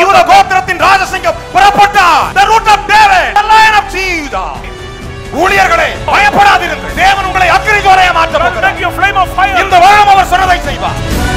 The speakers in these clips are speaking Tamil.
யூத கோத்திரத்தின் ராஜசிங்கம் புறப்பட்டார் the root of David the lion of Judah ஊழியர்களே பயப்படாதீர்கள் தேவன் உங்களை அக்கினி ஜுவாலையா மாற்ற Don't போகிறார் make your flame of fire. இந்த வாரம் அவர் சொன்னதை செய்வார்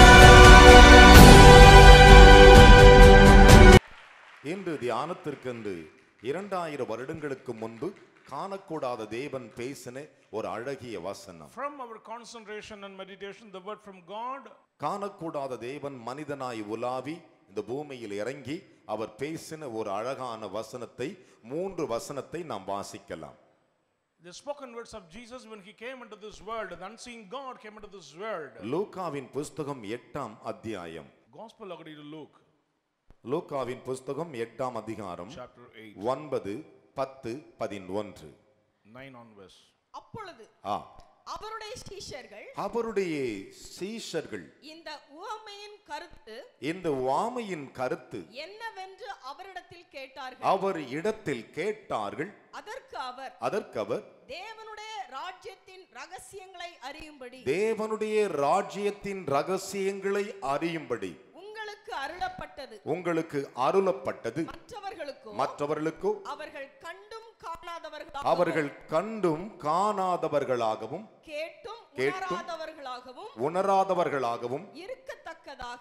இன்று தியானத்திற்கென்று இரண்டாயிரம் வருடங்களுக்கு முன்பு காணக்கூடாத தேவன் பேசின ஒரு அழகிய வசனம் From our concentration and meditation, the word from God, காணக்கூடாத தேவன் மனிதனாய் உலாவி இந்த பூமியில் இறங்கி அவர் பேசின ஒரு அழகான வசனத்தை மூன்று வசனத்தை நாம் வாசிக்கலாம் the spoken words of Jesus when he came into this world, the unseen God came into this world. லூக்காவின் புஸ்தகம் எட்டாம் அத்தியாயம் Gospel according to Luke, லூக்காவின் புஸ்தகம் எட்டாம் அதிகாரம் chapter 8, ஒன்பது பத்து பதினொன்று 9 onwards. அப்பொழுது ஆ அவருடைய சீஷர்கள் அவருடைய சீஷர்கள் இந்த உவமையின் கருத்து இந்த வாமையின் கருத்து என்னவென்று அவரிடத்தில் கேட்டார்கள் அவர் இடத்தில் கேட்டார்கள் அதற்கு அவர் அதற்கு அவர் தேவனுடைய ராஜ்யத்தின் ரகசியங்களை அறியும்படி தேவனுடைய ராஜ்யத்தின் ரகசியங்களை அறியும்படி உங்களுக்கு அருளப்பட்டது உங்களுக்கு அருளப்பட்டது மற்றவர்களுக்கோ மற்றவர்களுக்கோ அவர்கள் கண்டும் காணாதவர்களாகவும் அவர்கள் கண்டும் காணாதவர்களாகவும் கேட்டும் கேட்டும் உணராதவர்களாகவும் உணராதவர்களாகவும் இருக்கத்தக்கதாக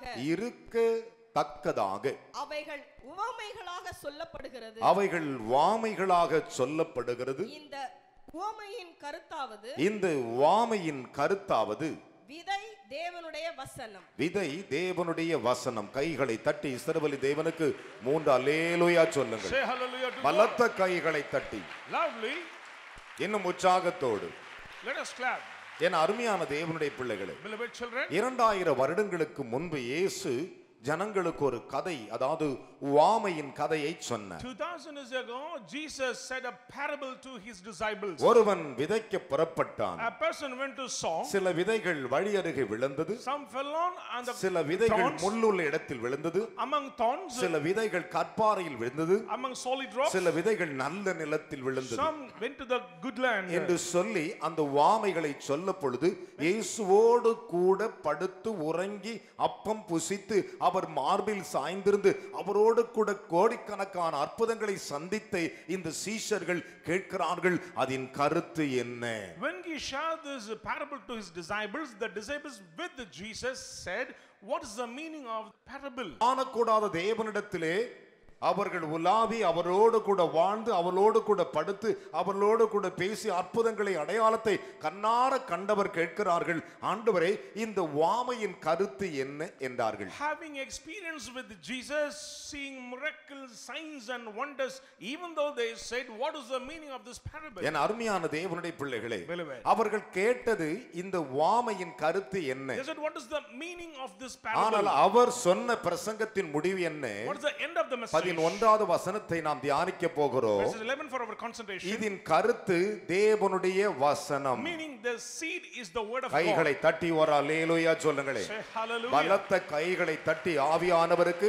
இருக்கத்தக்கதாக அவைகள் உவமைகளாக சொல்லப்படுகிறது அவைகள் வாமைகளாக சொல்லப்படுகிறது இந்த உவமையின் கருத்தாவது இந்த வாமையின் கருத்தாவது விதை தேவனுடைய வசனம் விதை தேவனுடைய வசனம் கைகளை தட்டி சிறுவலி தேவனுக்கு மூன்று அலேலுயா சொல்லுங்கள் Say hallelujah to God. பலத்த கைகளை தட்டி Loudly, இன்னும் உற்சாகத்தோடு let us clap. என் அருமையான தேவனுடைய பிள்ளைகளே Beloved children, இரண்டாயிரம் வருடங்களுக்கு முன்பு இயேசு ஜனங்களுக்கு ஒரு கதை அதாவது உவாமையின் கதையை சொன்னார் 2000 years ago, Jesus said a parable to his disciples. ஒருவன் விதைக்க புறப்பட்டான் A person went to sow, சில விதைகள் வழி அருகே விழுந்தது some fell on and the சில விதைகள் thorns, முள்ளுள்ள இடத்தில் விழுந்தது among thorns, சில விதைகள் கற்பாறையில் விழுந்தது among solid rocks, சில விதைகள் நல்ல நிலத்தில் விழுந்தது some went to the good land. என்று சொல்லி அந்த வாமைகளை சொல்ல பொழுது இயேசுவோடு கூட படுத்து உறங்கி அப்பம் புசித்து அவர் மார்பில் சாய்ந்திருந்து அவரோடு கூட கோடிக்கணக்கான அற்புதங்களை சந்தித்த இந்த சீஷர்கள் கேட்கிறார்கள் அதன் கருத்து என்ன When he shared this parable to his disciples, the disciples with Jesus said, What is the meaning of the parable? காணக்கூடாத தேவனிடத்திலே அவர்கள் உலாவி அவரோடு கூட வாழ்ந்து அவளோடு கூட படுத்து அவர்களோடு கூட பேசி அற்புதங்களை அடையாளத்தை கண்ணார கண்டவர் கேட்கிறார்கள் ஆண்டவரே இந்த வாமையின் கருத்து என்ன என்றார்கள் Having experience with Jesus, seeing miracles, signs, and wonders, even though they said, What is the meaning of this parable? என் அருமையான தேவனுடைய பிள்ளைகளே Beloved. அவர்கள் கேட்டது இந்த வாமையின் கருத்து என்ன They said, What is the meaning of this ஆனால் parable? அவர் சொன்ன பிரசங்கத்தின் முடிவு என்ன What is the end of the message? பதினொன்றாவது வசனத்தை நாம் தியானிக்க போகிறோம் Verses 11 for our concentration. இதன் கருத்து தேவனுடைய வசனம் Meaning the seed is the word of கைகளை God. தட்டி ஒரு அலேலுயா சொல்லுங்களே Say hallelujah. பலத்த கைகளை தட்டி ஆவியானவருக்கு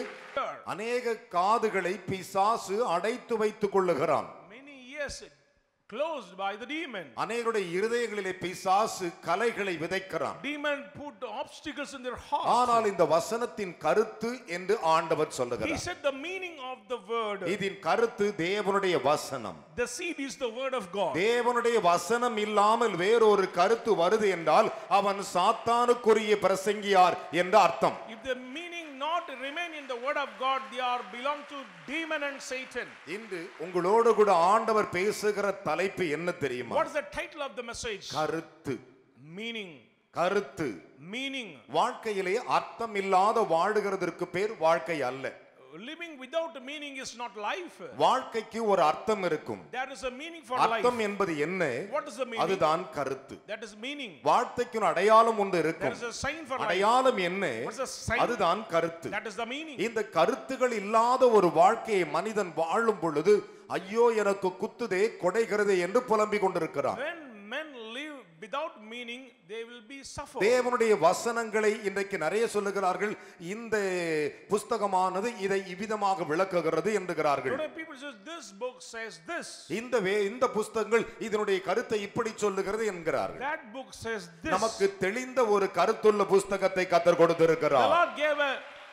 அநேக காதுகளை பிசாசு அடைத்து வைத்துக் கொள்ளுகிறான் Many years closed by the demon. அநேகருடைய இருதயங்களிலே பிசாசு கலைகளை விதைக்கிறான் Demon put obstacles in their heart. ஆனால் இந்த வசனத்தின் கருத்து என்று ஆண்டவர் He சொல்லுகிறார் said the meaning of the word. இதன் கருத்து தேவனுடைய வசனம் The seed is the word of God. தேவனுடைய வசனம் இல்லாமல் வேறொரு கருத்து வருது என்றால் அவன் சாத்தானுக்குரிய பிரசங்கியார் என்று அர்த்தம் If the meaning not remain in the word of God, they are belong to demon and Satan. இன்று உங்களோடு கூட ஆண்டவர் பேசுகிற தலைப்பு என்ன தெரியுமா What is the title of the message? கருத்து Meaning. கருத்து Meaning. வாழ்க்கையிலே அர்த்தம் இல்லாத வாழுகிறதற்கு பேர் வாழ்க்கை அல்ல Living without meaning is not life. வாழ்க்கைக்கு ஒரு அர்த்தம் இருக்கும் There is a meaning for அர்த்தம் life. என்பது என்ன What is the meaning? அதுதான் கருத்து That is meaning. வாழ்க்கைக்கு ஒரு அடையாளம் ஒன்று There இருக்கும் is a sign for life. அடையாளம் என்ன What is the sign? அதுதான் கருத்து That is the meaning. இந்த கருத்துகள் இல்லாத ஒரு வாழ்க்கையை மனிதன் வாழும் பொழுது ஐயோ எனக்கு குத்துதே கொடைகிறதே என்று புலம்பிக் கொண்டிருக்கிறான் When men live without meaning, they will be suffer. தேவனுடைய வசனங்களை இன்றைக்கு நிறைய சொல்லுகிறார்கள் இந்த புஸ்தகமானது இதை இவ்விதமாக விளக்குகிறது என்கிறார்கள் Today people say this book says this. இந்த வே இந்த புஸ்தகங்கள் இதனுடைய கருத்தை இப்படி சொல்லுகிறது என்கிறார்கள் That book says this. நமக்கு தெளிந்த ஒரு கருத்துள்ள புஸ்தகத்தை கத்தர் The கொடுத்திருக்கிறார் Lord gave a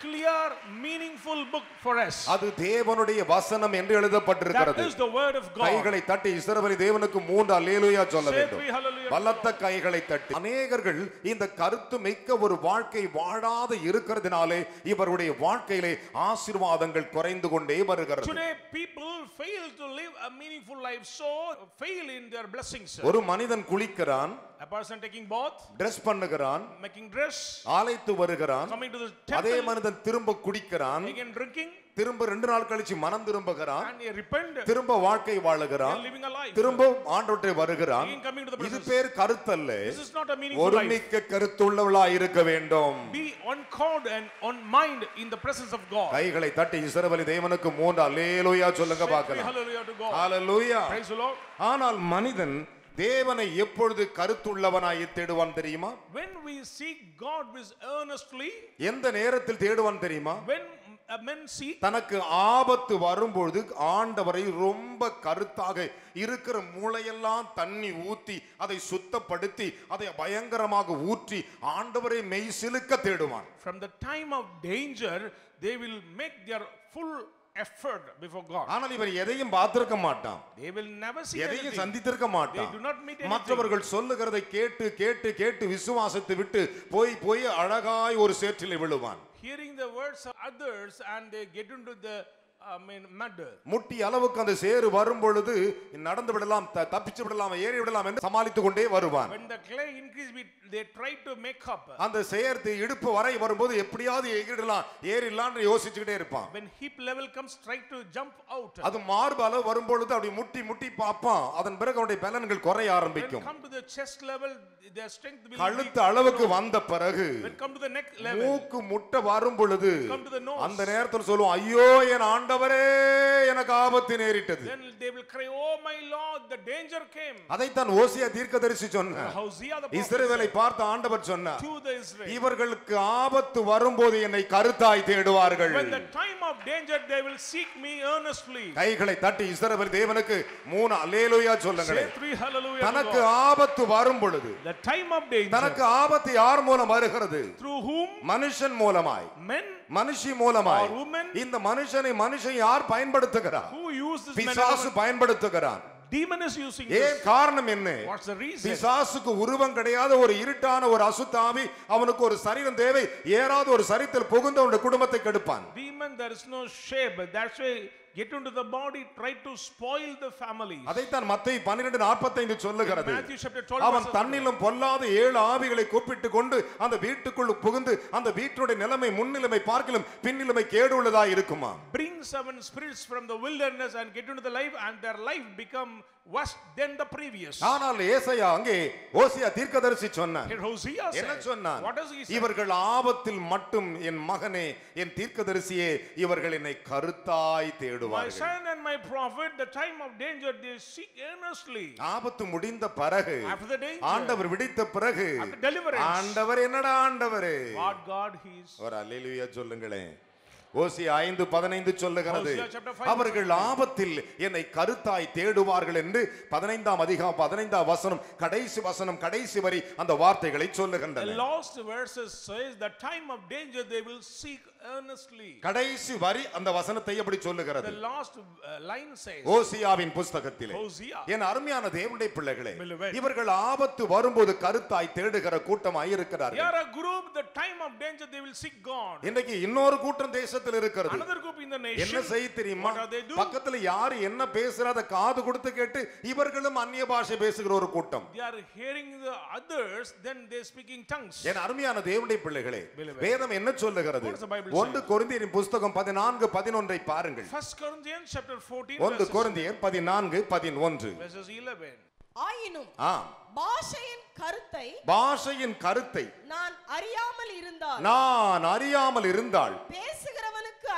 clear, meaningful book for us. அது தேவனுடைய வசனம் என்று That எழுதப்பட்டிருக்கிறது is the word of God. கைகளை தட்டி இஸ்ரவேலி தேவனுக்கு மூன்று அல்லேலூயா சொல்ல Say வேண்டும் three hallelujah. பலத்த கைகளை தட்டி அநேகர்கள் இந்த கருத்து மிக்க ஒரு வாழ்க்கை வாழாத இருக்கிறதுனாலே இவருடைய வாழ்க்கையிலே ஆசீர்வாதங்கள் குறைந்து கொண்டே வருகிறது Today, people fail to live a meaningful life, so fail in their blessings. ஒரு மனிதன் குளிக்கிறான் A person taking bath, dress பண்ணுகிறான் making dress, ஆலைத்து வருகிறான் coming to the அதே temple, மனிதன் திரும்ப குடிக்கிறான் again drinking, திரும்ப ரெண்டு நாள் கழிச்சு மனம் திரும்புகிறான் and he repent, திரும்ப வாழ்க்கை வாழுகிறான் and living a life. திரும்ப ஆண்டோட்டை வருகிறான் Again coming to the இது presence. பேர் கருத்தல்ல This is not a meaningful life. ஒருமிக்க கருத்துள்ளவளா இருக்க வேண்டும் Be on cord and on mind in the presence of God. கைகளை தட்டி இஸ்ரவேலி தேவனுக்கு மூன்று அல்லேலூயா சொல்லுங்க Say three பார்க்கலாம் hallelujah to God. Hallelujah Praise the Lord. ஆனால் மனிதன் தேவனை எப்பொழுது கருத்துள்ளவனாய் தேடுவான் தெரியுமா When we seek God with earnestly, எந்த நேரத்தில் தேடுவான் தெரியுமா when a men seek, தனக்கு ஆபத்து வரும்பொழுது ஆண்டவரை ரொம்ப கருத்தாக இருக்கிற மூளையெல்லாம் தண்ணி ஊத்தி அதை சுத்தப்படுத்தி அதை பயங்கரமாக ஊற்றி ஆண்டவரை மெய் சிலுக்க தேடுவான் from the time of danger, they will make their full effort before God. ஆனால் இவர் எதையும் பார்த்திருக்க மாட்டான் They will never see எதையும் anything. சந்தித்திருக்க மாட்டான் They do not meet anything. மற்றவர்கள் சொல்லுகிறதை கேட்டு கேட்டு கேட்டு விசுவாசத்தை விட்டு போய் போய் அழகாய் ஒரு சேற்றில் விழுவான் Hearing the words of others and they get into the I mean mud. முட்டி அளவுக்கு அந்த சேறு வரும் பொழுது நடந்து விடலாம் த- தப்பிச்சு விடலாம் ஏறி விடலாம் என்று சமாளித்துக் கொண்டே வருவான் When the clay increase, we, they try to make up. அந்த சேர்த்து இடுப்பு வரை வரும்போது எப்படியாவது எகிடலாம் ஏறிடலாம்னு யோசிச்சுக்கிட்டே இருப்பான் When hip level comes, try to jump out. அது மார்பு அளவு வரும்பொழுது அப்படி முட்டி முட்டி பார்ப்பான் அதன் பிறகு அவனுடைய பலன்கள் குறைய When ஆரம்பிக்கும் come to the chest level, their strength will கழுத்து be அளவுக்கு வந்த பிறகு When come to the neck level, மூக்கு முட்டை வரும் பொழுது come to the nose. அந்த நேரத்தில் சொல்லுவோம் ஐயோ என் ஆண்டவரே எனக்கு ஆபத்து நேரிட்டது then they will cry, Oh my Lord, the danger came. அதைத்தான் ஓசியா தீர்க்கதரிசி சொன்னார் Hosea the prophet இஸ்ரவேலை said பார்த்த ஆண்டவர் சொன்னார் to the Israel. இவர்களுக்கு ஆபத்து வரும்போது என்னை கருத்தாய் தேடுவார்கள் When the time of danger, they will seek me earnestly. கைகளை தட்டி இஸ்ரவேல் தேவனுக்கு மூணு அல்லேலூயா Say சொல்லுங்களேன் three hallelujah. to தனக்கு God. ஆபத்து வரும் பொழுது The time of danger, தனக்கு ஆபத்து யார் மூலம் வருகிறது through whom மனுஷன் மூலமாய் men மனுஷி மூலமாய் Or women. இந்த மனுஷனை மனுஷன் யார் பயன்படுத்துகிறார் who use this man, பிசாசு பயன்படுத்துகிறான் demon is using ஏன் this. காரணம் என்ன What's the reason? பிசாசுக்கு உருவம் கிடையாத ஒரு இருட்டான ஒரு அசுத்தாவி அவனுக்கு ஒரு சரீரம் தேவை ஏறாத ஒரு சரித்தில் புகுந்து அவனுடைய குடும்பத்தை கெடுப்பான் Demon, there is no shape. That's why get into the body, try to spoil the family. அதைத்தான் மத்தை பன்னிரெண்டு நாற்பத்தைந்து சொல்லுகிறது Matthew chapter 12 அவன் verses தன்னிலும் பொல்லாத ஏழு ஆவிகளை கூப்பிட்டு கொண்டு அந்த வீட்டுக்குள் புகுந்து அந்த வீட்டுடைய நிலைமை முன்னிலைமை பார்க்கலும் பின்னிலைமை கேடு உள்ளதா இருக்குமா bring seven spirits from the wilderness and get into the life and their life become worse than the previous. ஆனால் ஏசையா அங்கே ஓசியா தீர்க்கதரிசி சொன்னான் Here Hosea என்ன said, சொன்னான் what does he say? இவர்கள் ஆபத்தில் மட்டும் என் மகனே என் தீர்க்கதரிசியே இவர்கள் என்னை கருத்தாய் My தேடுவார்கள் son and my prophet, the time of danger, they seek earnestly. ஆபத்து முடிந்த பிறகு After the danger, ஆண்டவர் விடித்த பிறகு After deliverance. ஆண்டவர் என்னடா ஆண்டவரே what God He is. ஒரு அல்லேலூயா சொல்லுங்களேன் ஓசி ஐந்து பதினைந்து சொல்லுகிறது Hosea chapter five, அவர்கள் ஆபத்தில் என்னை கருத்தாய் தேடுவார்கள் என்று பதினைந்தாம் அதிகம் பதினைந்தாம் வசனம் கடைசி வசனம் கடைசி வரி அந்த வார்த்தைகளை The சொல்லுகின்றன last verses says, the time of danger they will seek earnestly. கடைசி வரி அந்த வசனத்தை எப்படி சொல்லுகிறது The last uh, line says, ஓசியாவின் புஸ்தகத்திலே Hosea, என் அருமையான தேவனுடைய பிள்ளைகளே Beloved. இவர்கள் ஆபத்து வரும்போது கருத்தாய் தேடுகிற கூட்டமாய் they இருக்கிறார்கள் are a group, the time of danger they will seek God. இன்றைக்கு இன்னொரு கூட்டம் தேசத்தில் இருக்கிறது Another group in the என்ன nation, செய்ய தெரியுமா what are they doing? பக்கத்துல யாரு என்ன பேசுறாத காது கொடுத்து கேட்டு இவர்களும் அந்நிய பாஷை பேசுகிற ஒரு கூட்டம் they are hearing the others, then they speaking tongues. என் அருமையான தேவனுடைய பிள்ளைகளே Beloved. வேதம் என்ன சொல்லுகிறது What does the Bible ஒன்று கொரிந்தியரின் புஸ்தகம் பதினான்கு பதினொன்றை பாருங்கள் First Corinthians chapter 14, ஒன்று verses, கொரிந்தியர் பதினான்கு பதினொன்று verses 11. ஆயினும் ஆம் பாஷையின் கருத்தை பாஷையின் கருத்தை நான் அறியாமல் இருந்தால் நான் அறியாமல் இருந்தால் பேசுகிறவனுக்கு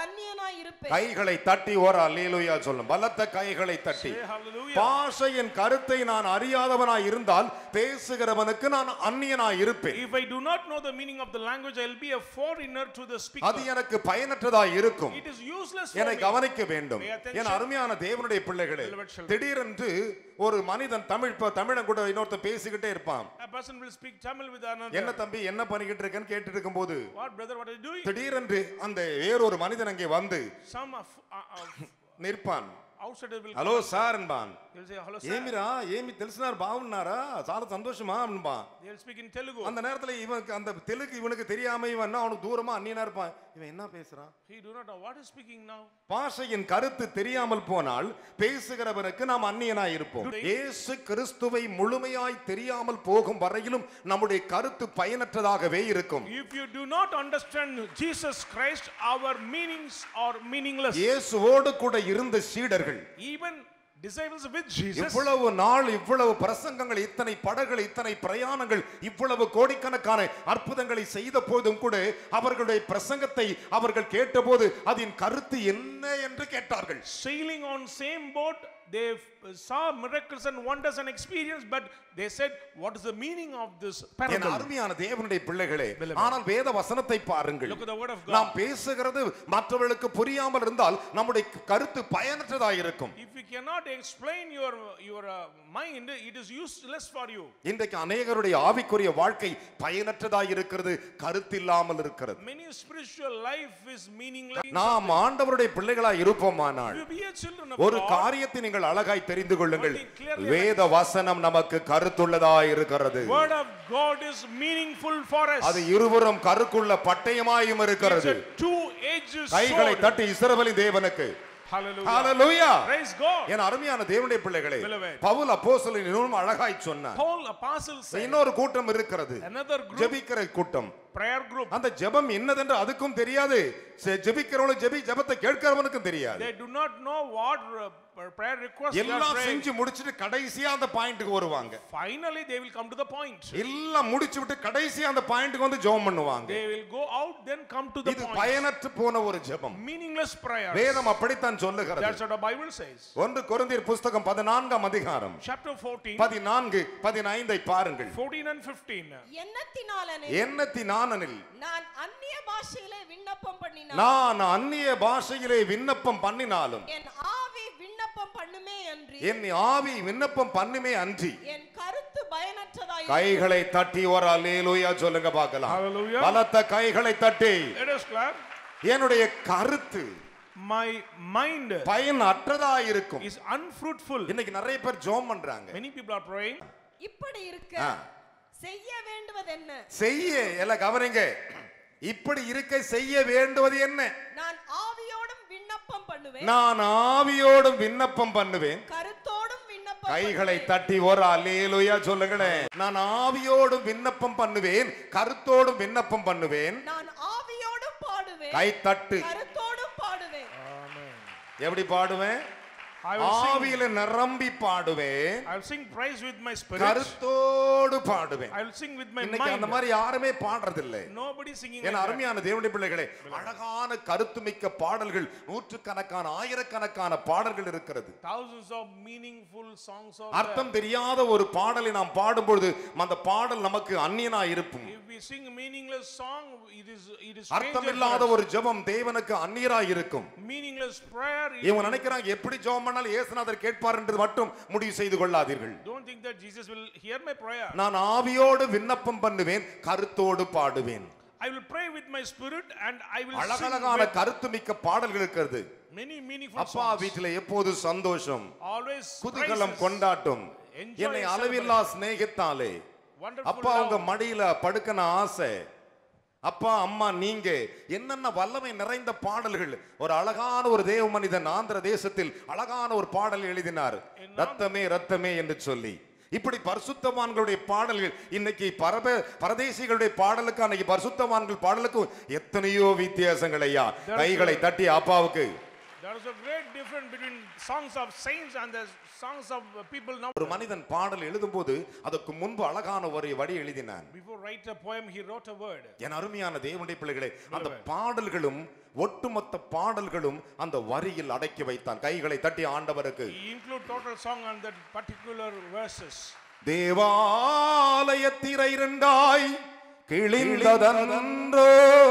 அந்நியனாய் இருப்பேன் கைகளை தட்டி ஓர அல்லேலூயா சொல்லும் பலத்த கைகளை தட்டி Say hallelujah. பாஷையின் கருத்தை நான் அறியாதவனாய் இருந்தால் பேசுகிறவனுக்கு நான் அந்நியனாய் இருப்பேன் If I do not know the meaning of the language, I'll be a foreigner to the அது speaker. எனக்கு பயனற்றதாய் இருக்கும் It is useless for என்னை me. கவனிக்க வேண்டும் Pay attention. என் அருமையான தேவனுடைய பிள்ளைகளே Beloved children. திடீரென்று ஒரு மனிதன் தமிழ் இப்ப தமிழன் கூட இன்னொருத்தன் பேசிக்கிட்டே இருப்பான் A person will speak Tamil with என்ன another. தம்பி என்ன பண்ணிக்கிட்டு இருக்கேன்னு கேட்டு இருக்கும்போது What brother, what are you doing? திடீரென்று அந்த வேறொரு மனிதன் அங்கே வந்து Some of, uh, uh, நிற்பான் outsider will హలో సార్ అన్బాన్ He'll say, hello sir. ఏమిరా ఏమి తెలిసినారు బాగున్నారా చాలా సంతోషமா అన్பான் They'll speak in Telugu. அந்த நேரத்துல இவனுக்கு அந்த தெலுங்கு இவனுக்கு தெரியாம இவன் என்ன அவனுக்கு தூரமா அந்நியனா இருப்பான் இவன் என்ன பேசுறான் He do not know what is speaking now. பாஷையின் கருத்து தெரியாமல் போனால் பேசுகிறவனுக்கு நாம் அந்நியனாய் இருப்போம் இயேசு கிறிஸ்துவை முழுமையாய் தெரியாமல் போகும் வரையிலும் நம்முடைய கருத்து பயனற்றதாகவே இருக்கும் If you do not understand Jesus Christ, our meanings are meaningless. இயேசுவோடு கூட இருந்த சீடர்கள் Even disciples with Jesus, இவ்வளவு நாள் இவ்வளவு பிரசங்கங்கள் இத்தனை படங்கள் இத்தனை பிரயாணங்கள் இவ்வளவு கோடிக்கணக்கான அற்புதங்களை செய்த போதும் கூட அவர்களுடைய பிரசங்கத்தை அவர்கள் கேட்டபோது அதன் கருத்து என்ன என்று கேட்டார்கள் sailing on same boat, they saw miracles and wonders and experience, but they said, what is the meaning of this N parable? அருமையான தேவனுடைய பிள்ளைகளே Beloved. ஆனால் வேத வசனத்தை பாருங்கள் Look at the word of நாம் God. பேசுகிறது மற்றவர்களுக்கு புரியாமல் இருந்தால் நம்முடைய கருத்து பயனற்றதாக இருக்கும் If you cannot explain your, your uh, mind, it is useless for you. இன்றைக்கு அநேகருடைய ஆவிக்குரிய வாழ்க்கை பயனற்றதாக இருக்கிறது கருத்தில்லாமல் இருக்கிறது Many spiritual life is meaningless. நாம் ஆண்டவருடைய பிள்ளைகளாய் இருப்போமானால் If you be a children of ஒரு God, காரியத்தை நீங்கள் அழகாய் தெரிந்து கொள்ளுங்கள் One thing clearly வேத வசனம் நமக்கு கருத்துள்ளதாய் இருக்கிறது word of God is meaningful for us. அது இருவரும் கருக்குள்ள பட்டயமாயும் It's இருக்கிறது a two-edged கைகளை sword. தட்டி இஸ்ரவேலின் தேவனுக்கு Hallelujah. ஹalleluya Praise God. என் அருமையான தேவனுடைய பிள்ளைகளே Beloved. பவுல் அப்போஸ்தலன் இன்னும் அழகாய் சொன்னார் Paul apostle said, இன்னொரு கூட்டம் இருக்கிறது another group, ஜெபிக்கிற கூட்டம் prayer group, அந்த ஜெபம் என்னதென்று அதுக்கும் தெரியாது செ- ஜெபிக்கிறவனும் ஜெபி ஜெபத்தை கேட்கிறவனுக்கும் தெரியாது they do not know what uh, prayer request they are எல்லாம் praying. செஞ்சு முடிச்சிட்டு கடைசியா அந்த பாயிண்ட்டுக்கு வருவாங்க Finally, they will come to the point. எல்லாம் முடிச்சு விட்டு கடைசியா அந்த பாயிண்ட்டுக்கு வந்து ஜெபம் பண்ணுவாங்க They will go out, then come to the இது point. பயனற்று போன ஒரு ஜெபம் Meaningless prayer. வேதம் அப்படித்தான் சொல்லுகிறது That's what the Bible says. ஒன்று கொரிந்தியர் புஸ்தகம் பதினான்காம் அதிகாரம் Chapter 14, பதினான்கு பதினைந்தை பாருங்கள் 14 and 15. எண்ணத்தினாலனே எண்ணத்தினானனில் நான் அந்நிய பாஷையிலே விண்ணப்பம் பண்ணினான் நான் அந்நிய பாஷையிலே விண்ணப்பம் பண்ணினாலும் என் ஆவி விண்ணப்பம் பண்ணுமே அன்றி என் ஆவி விண்ணப்பம் பண்ணுமே அன்றி என் கருத்து பயனற்றதாய் கைகளை தட்டி ஒரு அல்லேலூயா சொல்லுங்க பார்க்கலாம் Hallelujah. பலத்த கைகளை தட்டி Let us clap. என்னுடைய கருத்து My mind பயன் அற்றதா இருக்கும் is unfruitful. இன்னைக்கு நிறைய பேர் ஜோம் பண்றாங்க Many people are praying. இப்படி இருக்க ஆ. செய்ய வேண்டுவது என்ன செய்ய எல்லாம் கவனிங்க இப்படி இருக்க செய்ய வேண்டுவது என்ன நான் ஆவியோடும் விண்ணப்பம் பண்ணுவேன் நான் ஆவியோடும் விண்ணப்பம் பண்ணுவேன் கருத்தோடும் விண்ணப்பம் கைகளை பண்ணுவேன். தட்டி ஒரு அல்லேலூயா சொல்லுங்களேன் நான் ஆவியோடும் விண்ணப்பம் பண்ணுவேன் கருத்தோடும் விண்ணப்பம் பண்ணுவேன் நான் ஆவியோடும் பாடுவேன் கை தட்டு கருத்தோடும் பாடுவேன் எப்படி பாடுவேன் I will sing. ஆவியில நிரம்பி பாடுவேன் I will sing praise with my spirit. கருத்தோடு பாடுவேன் I will sing with my இன்னைக்கு அந்த mind. மாதிரி யாருமே பாடுறதில்லை Nobody singing N like that. அருமையான தேவனுடைய பிள்ளைகளே அழகான கருத்துமிக்க பாடல்கள் நூற்றுக்கணக்கான ஆயிரக்கணக்கான பாடல்கள் இருக்கிறது Thousands of meaningful songs are அர்த்தம் தெரியாத ஒரு பாடலை நாம் பாடும்பொழுது அந்த பாடல் நமக்கு அந்நியனா இருக்கும் If we sing a meaningless song, it is it is stranger அர்த்தமில்லாத for us. ஒரு ஜெபம் தேவனுக்கு அந்நியரா இருக்கும் meaningless prayer. it- இவங்க நினைக்கிறாங்க எப்படி ஜெபம் பண்ணாலும் இயேசுநாதர் கேட்பார் என்று மட்டும் முடிவு செய்து கொள்ளாதீர்கள் Don't think that Jesus will hear my prayer. நான் ஆவியோடு விண்ணப்பம் பண்ணுவேன் கருத்தோடு பாடுவேன் I will pray with my spirit and I will sing அழகழகான with கருத்துமிக்க பாடல்கள் இருக்கிறது many meaningful அப்பா songs. வீட்டில் எப்போது சந்தோஷம் Always குதூகலம் praises, கொண்டாட்டும் Enjoy என்னை and அளவில்லா சிநேகித்தாலே wonderful அப்பா உங்க love. மடியில படுக்கன ஆசை அப்பா அம்மா நீங்க என்னென்ன வல்லமை நிறைந்த பாடல்கள் ஒரு அழகான ஒரு தேவ மனிதன் ஆந்திர தேசத்தில் அழகான ஒரு பாடல் எழுதினார் ரத்தமே ரத்தமே என்று சொல்லி இப்படி பரிசுத்தவான்களுடைய பாடல்கள் இன்னைக்கு பரப பரதேசிகளுடைய பாடலுக்கு அன்னைக்கு பரிசுத்தவான்கள் பாடலுக்கும் எத்தனையோ வித்தியாசங்கள் ஐயா கைகளை தட்டி அப்பாவுக்கு There is a great difference between songs of saints and the songs of uh, people now. ஒரு மனிதன் பாடல் எழுதும்போது அதற்கு முன்பு அழகான ஒரு வரி எழுதினான் Before write a poem, he wrote a word. என் அருமையான தேவனுடைய பிள்ளைகளே அந்த பாடல்களும் ஒட்டுமொத்த பாடல்களும் அந்த வரியில் அடக்கி வைத்தான் கைகளை தட்டி ஆண்டவருக்கு He include total song on that particular verses. தேவாலய திரை இரண்டாய் கிழிந்ததன்றோ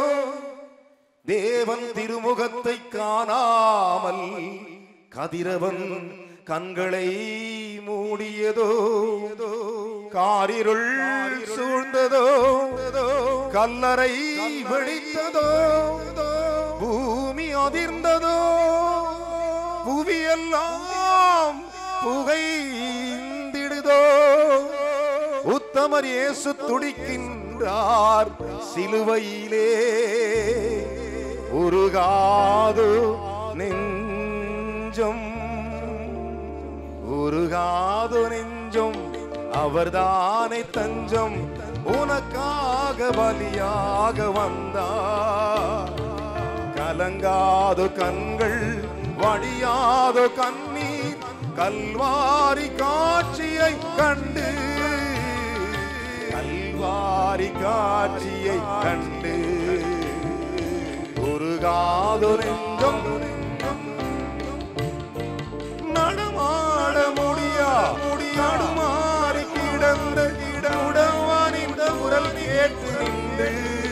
தேவன் திருமுகத்தை காணாமல் கதிரவன் கண்களை மூடியதோ காரிருள் சூழ்ந்ததோ கல்லறை வெடித்ததோ பூமி அதிர்ந்ததோ புவியெல்லாம் புகைந்திடுதோ உத்தமர் இயேசு துடிக்கின்றார் சிலுவையிலே உருகாது நெஞ்சம் உருகாது நெஞ்சம் அவர்தானே தஞ்சம் உனக்காக பலியாக வந்தார் கலங்காது கண்கள் வடியாது கண்ணீர் கல்வாரி காட்சியை கண்டு கல்வாரி காட்சியை கண்டு உருகாது நெஞ்சம் நடமாட முடியா நடுமாறி கிடந்த கிடவுடவானின் குரல் கேட்டு நின்று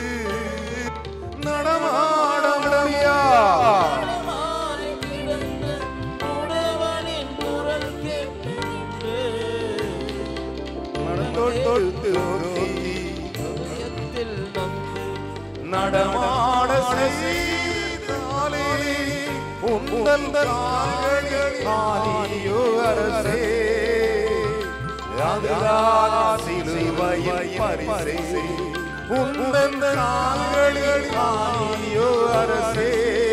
நடமாட முடியா நடந்தொழுத்து நோக்கி நடமாட செய்தாலே உந்தன் கால்களில் ஆதியோ அரசே அதுதான் சிலுவையின் பரிசே உந்தன் கால்களில் ஆதியோ அரசே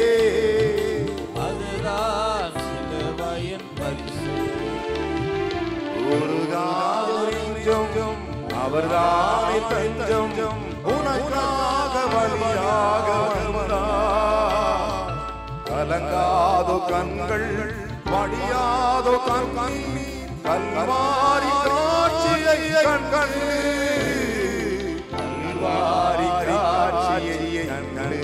அதுதான் சிலுவையின் பரிசு உருகாதெஞ்சம் அவர்தானே தஞ்சம் உனக்காக வழியாக வந்தார் கலங்காதோ கண்கள் வடியாதோ கண் கல்வாரி காட்சியை கண் கண்டு கல்வாரி காட்சியை கண் கண்டு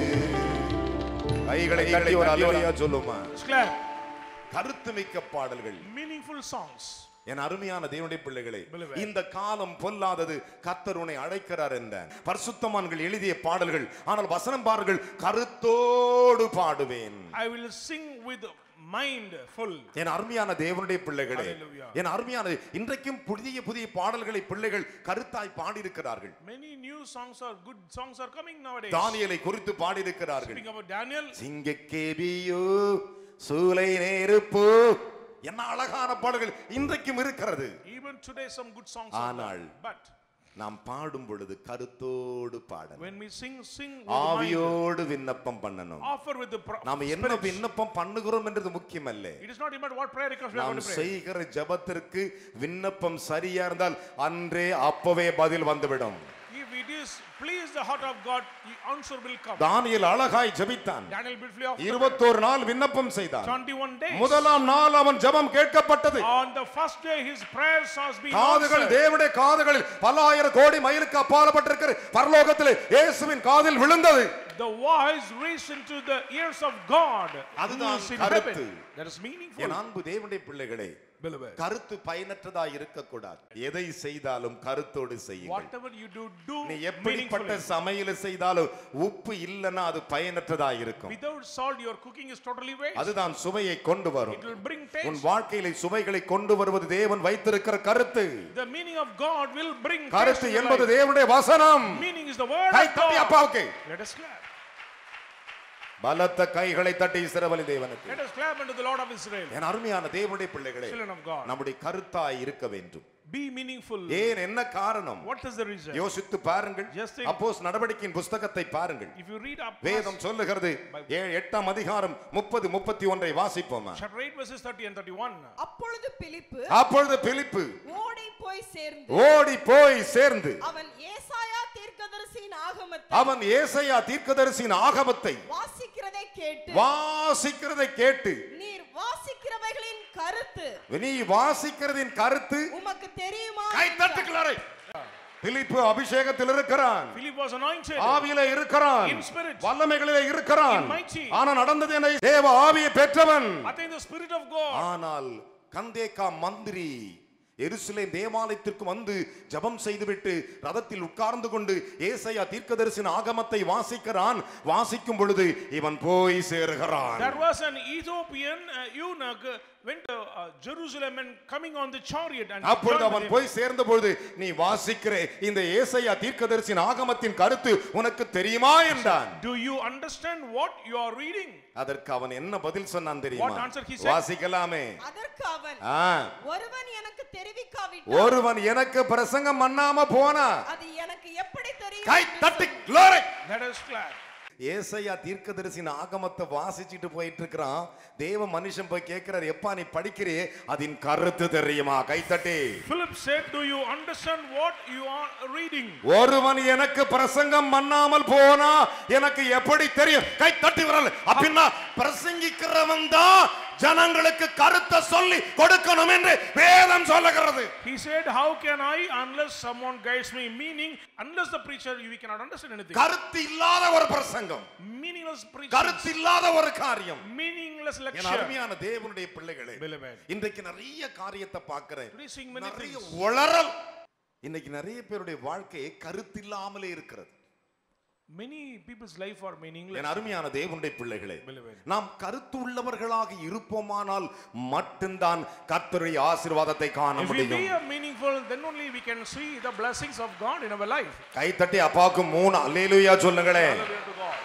கைகளை கட்டி ஒரு அலுவலியா சொல்லுமா Let's clap. கருத்து மிக்க பாடல்கள் Meaningful songs. என் அருமையான தேவனுடைய பிள்ளைகளே Beloved. இந்த காலம் பொல்லாதது கர்த்தர் உன்னை அழைக்கிறார் என்ற பரிசுத்தமான்கள் எழுதிய பாடல்கள் ஆனால் வசனம் பாருங்கள் கருத்தோடு பாடுவேன் I will sing with mind full. என் அருமையான தேவனுடைய பிள்ளைகளே Hallelujah. என் அருமையான இன்றைக்கும் புதிய புதிய பாடல்களை பிள்ளைகள் கருத்தாய் பாடியிருக்கிறார்கள் Many new songs are good songs are coming nowadays. தானியலை குறித்து பாடியிருக்கிறார்கள் Speaking about Daniel, சிங்க கேபியோ சூலை நேருப்பு என்ன அழகான பாடல்கள் இன்றைக்கும் இருக்கிறது even today some good songs are ஆனால் there. But நாம் பாடும் பொழுது கருத்தோடு பாடணும் when we sing, sing with mind. ஆவியோடு விண்ணப்பம் பண்ணணும் Offer with the pro- நாம் என்ன spirits. விண்ணப்பம் பண்ணுகிறோம் என்றது முக்கியமல்ல It is not about what prayer request we are நாம் going to pray. செய்கிற ஜெபத்திற்கு விண்ணப்பம் சரியா இருந்தால் அன்றே அப்பவே பதில் வந்துவிடும் If it is please the heart of God, the answer will come. தானியேல் அழகாய் ஜெபித்தான் Daniel beautifully offered இருபத்தோரு நாள் விண்ணப்பம் செய்தான் 21 days. முதலாம் நாள் அவன் ஜெபம் கேட்கப்பட்டது On the first day, his prayers has been காதுகள் answered. தேவனுடைய காதுகளில் பல்லாயிரம் கோடி மைலுக்கு அப்பாலப்பட்டிருக்கிற பரலோகத்திலே இயேசுவின் காதில் விழுந்தது The voice reached into the ears of God. who அதுதான் is in கருத்து. heaven. That is meaningful. என் அன்பு தேவனுடைய பிள்ளைகளே Beloved. கருத்து பயனற்றதா இருக்கக்கூடாது எதை செய்தாலும் கருத்தோடு செய்யுங்கள் Whatever you do, do நீ எப்படிப்பட்ட meaningfully. சமையல செய்தாலும் உப்பு இல்லைன்னா அது பயனற்றதா இருக்கும் Without salt, your cooking is totally waste. அதுதான் சுவையை கொண்டு வரும் It will bring உன் taste. வாழ்க்கையில சுவைகளை கொண்டு வருவது தேவன் வைத்திருக்கிற கருத்து The meaning of God will bring taste கருத்து in your என்பது life. தேவனுடைய வசனம் Meaning is the word guy of தட்டி God. அப்பாவுக்கு Let us clap. பலத்த கைகளை தட்டி சிறவலி தேவனுக்கு Let us clap unto the Lord of Israel. என் அருமையான தேவனுடைய பிள்ளைகளே Children of God. நம்முடைய கருத்தாய் இருக்க வேண்டும் be meaningful. ஏன் என்ன காரணம் What is the reason? யோசித்து பாருங்கள் Just think. அப்போஸ் நடவடிக்கையின் புஸ்தகத்தை பாருங்கள் If you read up வேதம் சொல்லுகிறது ஏ- எட்டாம் அதிகாரம் முப்பது முப்பத்தி ஒன்றை வாசிப்போமா chapter 8 verses 30 and 31. அப்பொழுது பிலிப்பு அப்பொழுது பிலிப்பு ஓடி போய் சேர்ந்து ஓடி போய் சேர்ந்து அவன் ஏசாயா தீர்க்கதரிசியின் ஆகமத்தை அவன் ஏசையா தீர்க்கதரிசியின் ஆகமத்தை வாசிக்கிறதை கேட்டு வாசிக்கிறதை கேட்டு நீர் வாசிக்கிறவைகளின் கருத்து நீ வாசிக்கிறதின் கருத்து உமக்கு தெரியுமா கை என்றார். தட்டுக்கிறாரே பிலிப்பு அபிஷேகத்தில் இருக்கிறான் Philip was anointed. ஆவியில இருக்கிறான் In spirit. வல்லமைகளிலே இருக்கிறான் In mighty. ஆனா நடந்தது என்ன தேவ ஆவியை பெற்றவன் I think the Spirit of God. ஆனால் கந்தேக்கா மந்திரி எருசலேம் தேவாலயத்திற்கு வந்து ஜெபம் செய்துவிட்டு ரதத்தில் உட்கார்ந்து கொண்டு ஏசையா தீர்க்கதரிசின் ஆகமத்தை வாசிக்கிறான் வாசிக்கும் பொழுது இவன் போய் சேருகிறான் There was an Ethiopian uh, eunuch uh, went to uh, Jerusalem and coming on the chariot and he அப்பொழுது joined அவன் with him. போய் சேர்ந்த பொழுது நீ வாசிக்கிற இந்த ஏசையா தீர்க்கதரிசின் ஆகமத்தின் கருத்து உனக்கு தெரியுமா என்றான் Do you understand what you are reading? அதற்கு அவன் என்ன பதில் சொன்னான் தெரியுமா What answer he said? வாசிக்கலாமே அதற்கு அவன் ஆ, ஒருவன் எனக்கு தெரிவிக்காவிட்டால் ஒருவன் எனக்கு பிரசங்கம் பண்ணாம போனா அது எனக்கு எப்படி தெரியும் கை என்று தட்டி சொல். glory. Let us clap. ஏசையா தீர்க்கதரிசின் ஆகமத்தை வாசிச்சுட்டு போயிட்டு இருக்கிறான் தேவ மனுஷன் போய் கேட்கிறார் எப்பா நீ படிக்கிறியே அதன் கருத்து தெரியுமா கைத்தட்டி Philip said, Do you understand what you are reading? ஒருவன் எனக்கு பிரசங்கம் பண்ணாமல் போனா எனக்கு எப்படி தெரியும் கை தட்டி வரல அப்படின்னா பிரசங்கிக்கிறவன் தான் ஜனங்களுக்கு கருத்தை சொல்லி கொடுக்கணும் என்று வேதம் சொல்லுகிறது He said, How can I, unless someone guides me? Meaning, unless the preacher, we cannot understand anything. கருத்து இல்லாத ஒரு பிரசங்கம் Meaningless preaching. கருத்து இல்லாத ஒரு காரியம் Meaningless என் lecture. அருமையான தேவனுடைய பிள்ளைகளே Beloved. இன்றைக்கு நிறைய காரியத்தை பார்க்கிறேன் Today seeing many நிறைய things. உளறல் இன்னைக்கு நிறைய பேருடைய வாழ்க்கை கருத்தில்லாமலே இருக்கிறது Many people's life are meaningless. என் அருமையான தேவனுடைய பிள்ளைகளே Beloved. நாம் கருத்து உள்ளவர்களாக இருப்போமானால் மட்டும்தான் கர்த்தருடைய ஆசீர்வாதத்தை காண If we be முடியும் a meaningful, then only we can see the blessings of God in our life. கைத்தட்டி அப்பாவுக்கு மூணு அல்லேலூயா சொல்லுங்களேன் Hallelujah to God.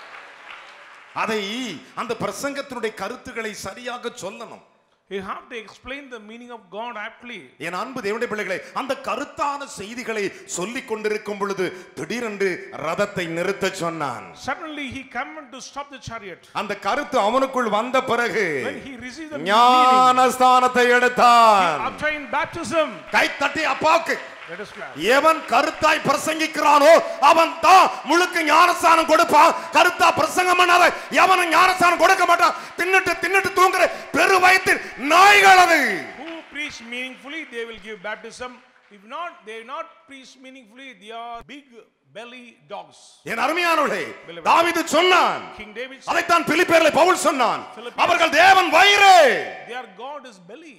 அதை அந்த பிரசங்கத்தினுடைய கருத்துக்களை சரியாக சொல்லணும் You have to explain the meaning of God aptly. என் அன்பு தேவனுடைய பிள்ளைகளே அந்த கருத்தான செய்திகளை சொல்லிக் கொண்டிருக்கும் பொழுது திடீரென்று ரதத்தை நிறுத்த சொன்னான் Suddenly he came to stop the chariot. அந்த கருத்து அவனுக்குள் வந்த பிறகு When he received the meaning, ஞானஸ்தானத்தை எடுத்தான் he obtained baptism. கை தட்டி அப்பாவுக்கு Let us clap. எவன் கருத்தாய் பிரசங்கிக்கிறானோ அவன் தான் முழுக்க ஞானஸ்தானம் கொடுப்பான் கருத்தா பிரசங்கம் பண்ணாத எவனும் ஞானஸ்தானம் கொடுக்க மாட்டான் தின்னுட்டு தின்னுட்டு தூங்குற பெரு வயத்தில் நாய்கள் அது Who preach meaningfully, they will give baptism. If not, they not preach meaningfully, they are big belly dogs. என் அருமையானவர்களே தாவீது சொன்னான் King David said, அதைத்தான் பிலிப்பேர்ல பவுல் சொன்னான் பிலிப்பியர் அவர்கள் தேவன் வயிறு their God is belly.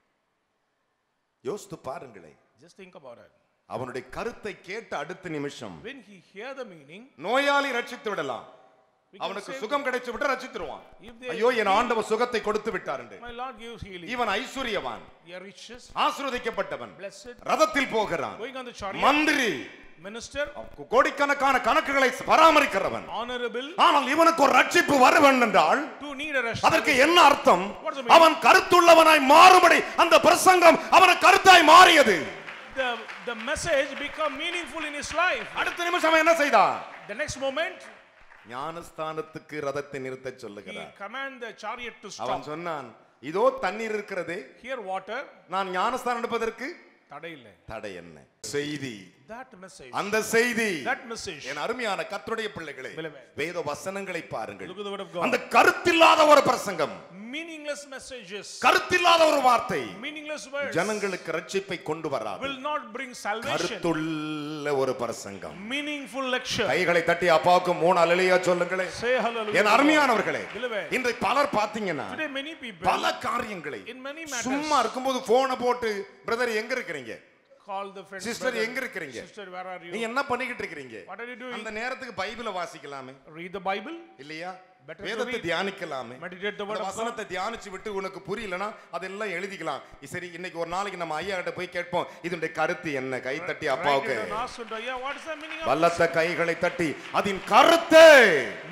யோசித்து பாருங்களேன் Just think about it. அவனுடைய கருத்தை கேட்ட அடுத்த நிமிஷம் When he hear the meaning, நோயாளி ரட்சித்து விடலாம் we can அவனுக்கு say, சுகம் கிடைச்சு விட்டு ரட்சித்துருவான் If they- ஐயோ என் ஆண்டவர் சுகத்தை கொடுத்து விட்டார் என்று my Lord gives healing. இவன் ஐஸ்வர்யவான் They are riches, ஆசீர்வதிக்கப்பட்டவன் blessed, ரதத்தில் போகிறான் going on the chariot, மந்திரி minister, கோடிக்கணக்கான கணக்குகளை பராமரிக்கிறவன் honorable, ஆனால் இவனுக்கு ஒரு ரட்சிப்பு வருவன் என்றால் to need a rest. அதற்கு என்ன அர்த்தம் What's the meaning? அவன் கருத்துள்ளவனாய் மாறுபடி அந்த பிரசங்கம் அவனுக்கு கருத்தாய் மாறியது The, the message become meaningful in his life. அடுத்த நிமிஷம் அவன் என்ன செய்தான் The next moment, ஞானஸ்தானத்துக்கு ரதத்தை நிறுத்த he சொல்லுகிறான் command the chariot to அவன் stop. சொன்னான் இதோ தண்ணீர் இருக்கிறது Here water, நான் ஞானஸ்தானம் எடுப்பதற்கு தடை இல்லை. தடை என்ன செய்தி That message, அந்த செய்தி that message. என் அருமையான கர்த்தருடைய பிள்ளைகளே Beloved. வேத வசனங்களை பாருங்கள் Look at the word of God. அந்த கருத்தில்லாத ஒரு பிரசங்கம் Meaningless messages, கருத்தில்லாத ஒரு வார்த்தை meaningless words ஜனங்களுக்கு ரட்சிப்பை கொண்டு வராது will not bring salvation. கருத்துள்ள ஒரு பிரசங்கம் Meaningful lecture. கைகளை தட்டி அப்பாவுக்கு மூணு அலையா சொல்லுங்களேன் Say hallelujah. என் அருமையானவர்களே Beloved. இன்றைக்கு பலர் பாத்தீங்கன்னா Today many people பல காரியங்களை in many matters சும்மா இருக்கும்போது போனை போட்டு பிரதர் எங்க இருக்கிறீங்க call the friends. Sister brother, எங்க இருக்கிறீங்க Sister, where are நீங்க you? என்ன பண்ணிக்கிட்டு இருக்கிறீங்க What are you doing? அந்த நேரத்துக்கு பைபிளை வாசிக்கலாமே Read the Bible, இல்லையா Better to வேதத்தை read. தியானிக்கலாமே meditate the word அந்த of God. வசனத்தை தியானிச்சு விட்டு உனக்கு புரியலனா அதெல்லாம் எழுதிக்கலாம் சரி இன்னைக்கு ஒரு நாளைக்கு நம்ம ஐயா கிட்ட போய் கேட்போம் இதனுடைய கருத்து என்ன கை தட்டி Write அப்பாவுக்கு it and ask to- yeah, what is the meaning of வல்லத்த கைகளை தட்டி அதன் கருத்து meaning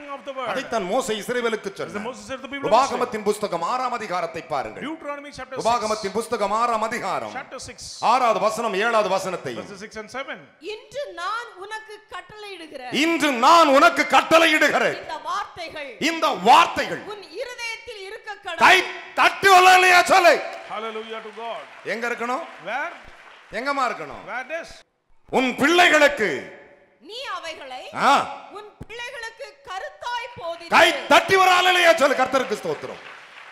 of the word. அதைத்தான் மோசே இஸ்ரவேலுக்கு As the சொன்னார் Moses said to the people of Israel. உபாகமத்தின் புஸ்தகம் ஆறாம் அதிகாரத்தை பாருங்கள் Deuteronomy chapter 6. உபாகமத்தின் புஸ்தகம் ஆறாம் அதிகாரம் Chapter 6. ஆறாவது வசனம் ஏழாவது வசனத்தையும் Verses 6 and 7. இன்று நான் உனக்கு கட்டளையிடுகிற இன்று நான் உனக்கு கட்டளையிடுகிறேன் இந்த வார்த்தைகள் இந்த வார்த்தைகள் உன் இருதயத்தில் இருக்க கை கடவுள் தட்டு இல்லையா சொல்லு Hallelujah to God. எங்க இருக்கணும் Where? எங்கம்மா இருக்கணும் Where this? உன் பிள்ளைகளுக்கு நீ அவைகளை ஆ, உன் பிள்ளைகளுக்கு கருத்தாய் கை போதித்து தட்டி ஒரு இல்லையா சொல்லு கர்த்தருக்கு ஸ்தோத்திரம்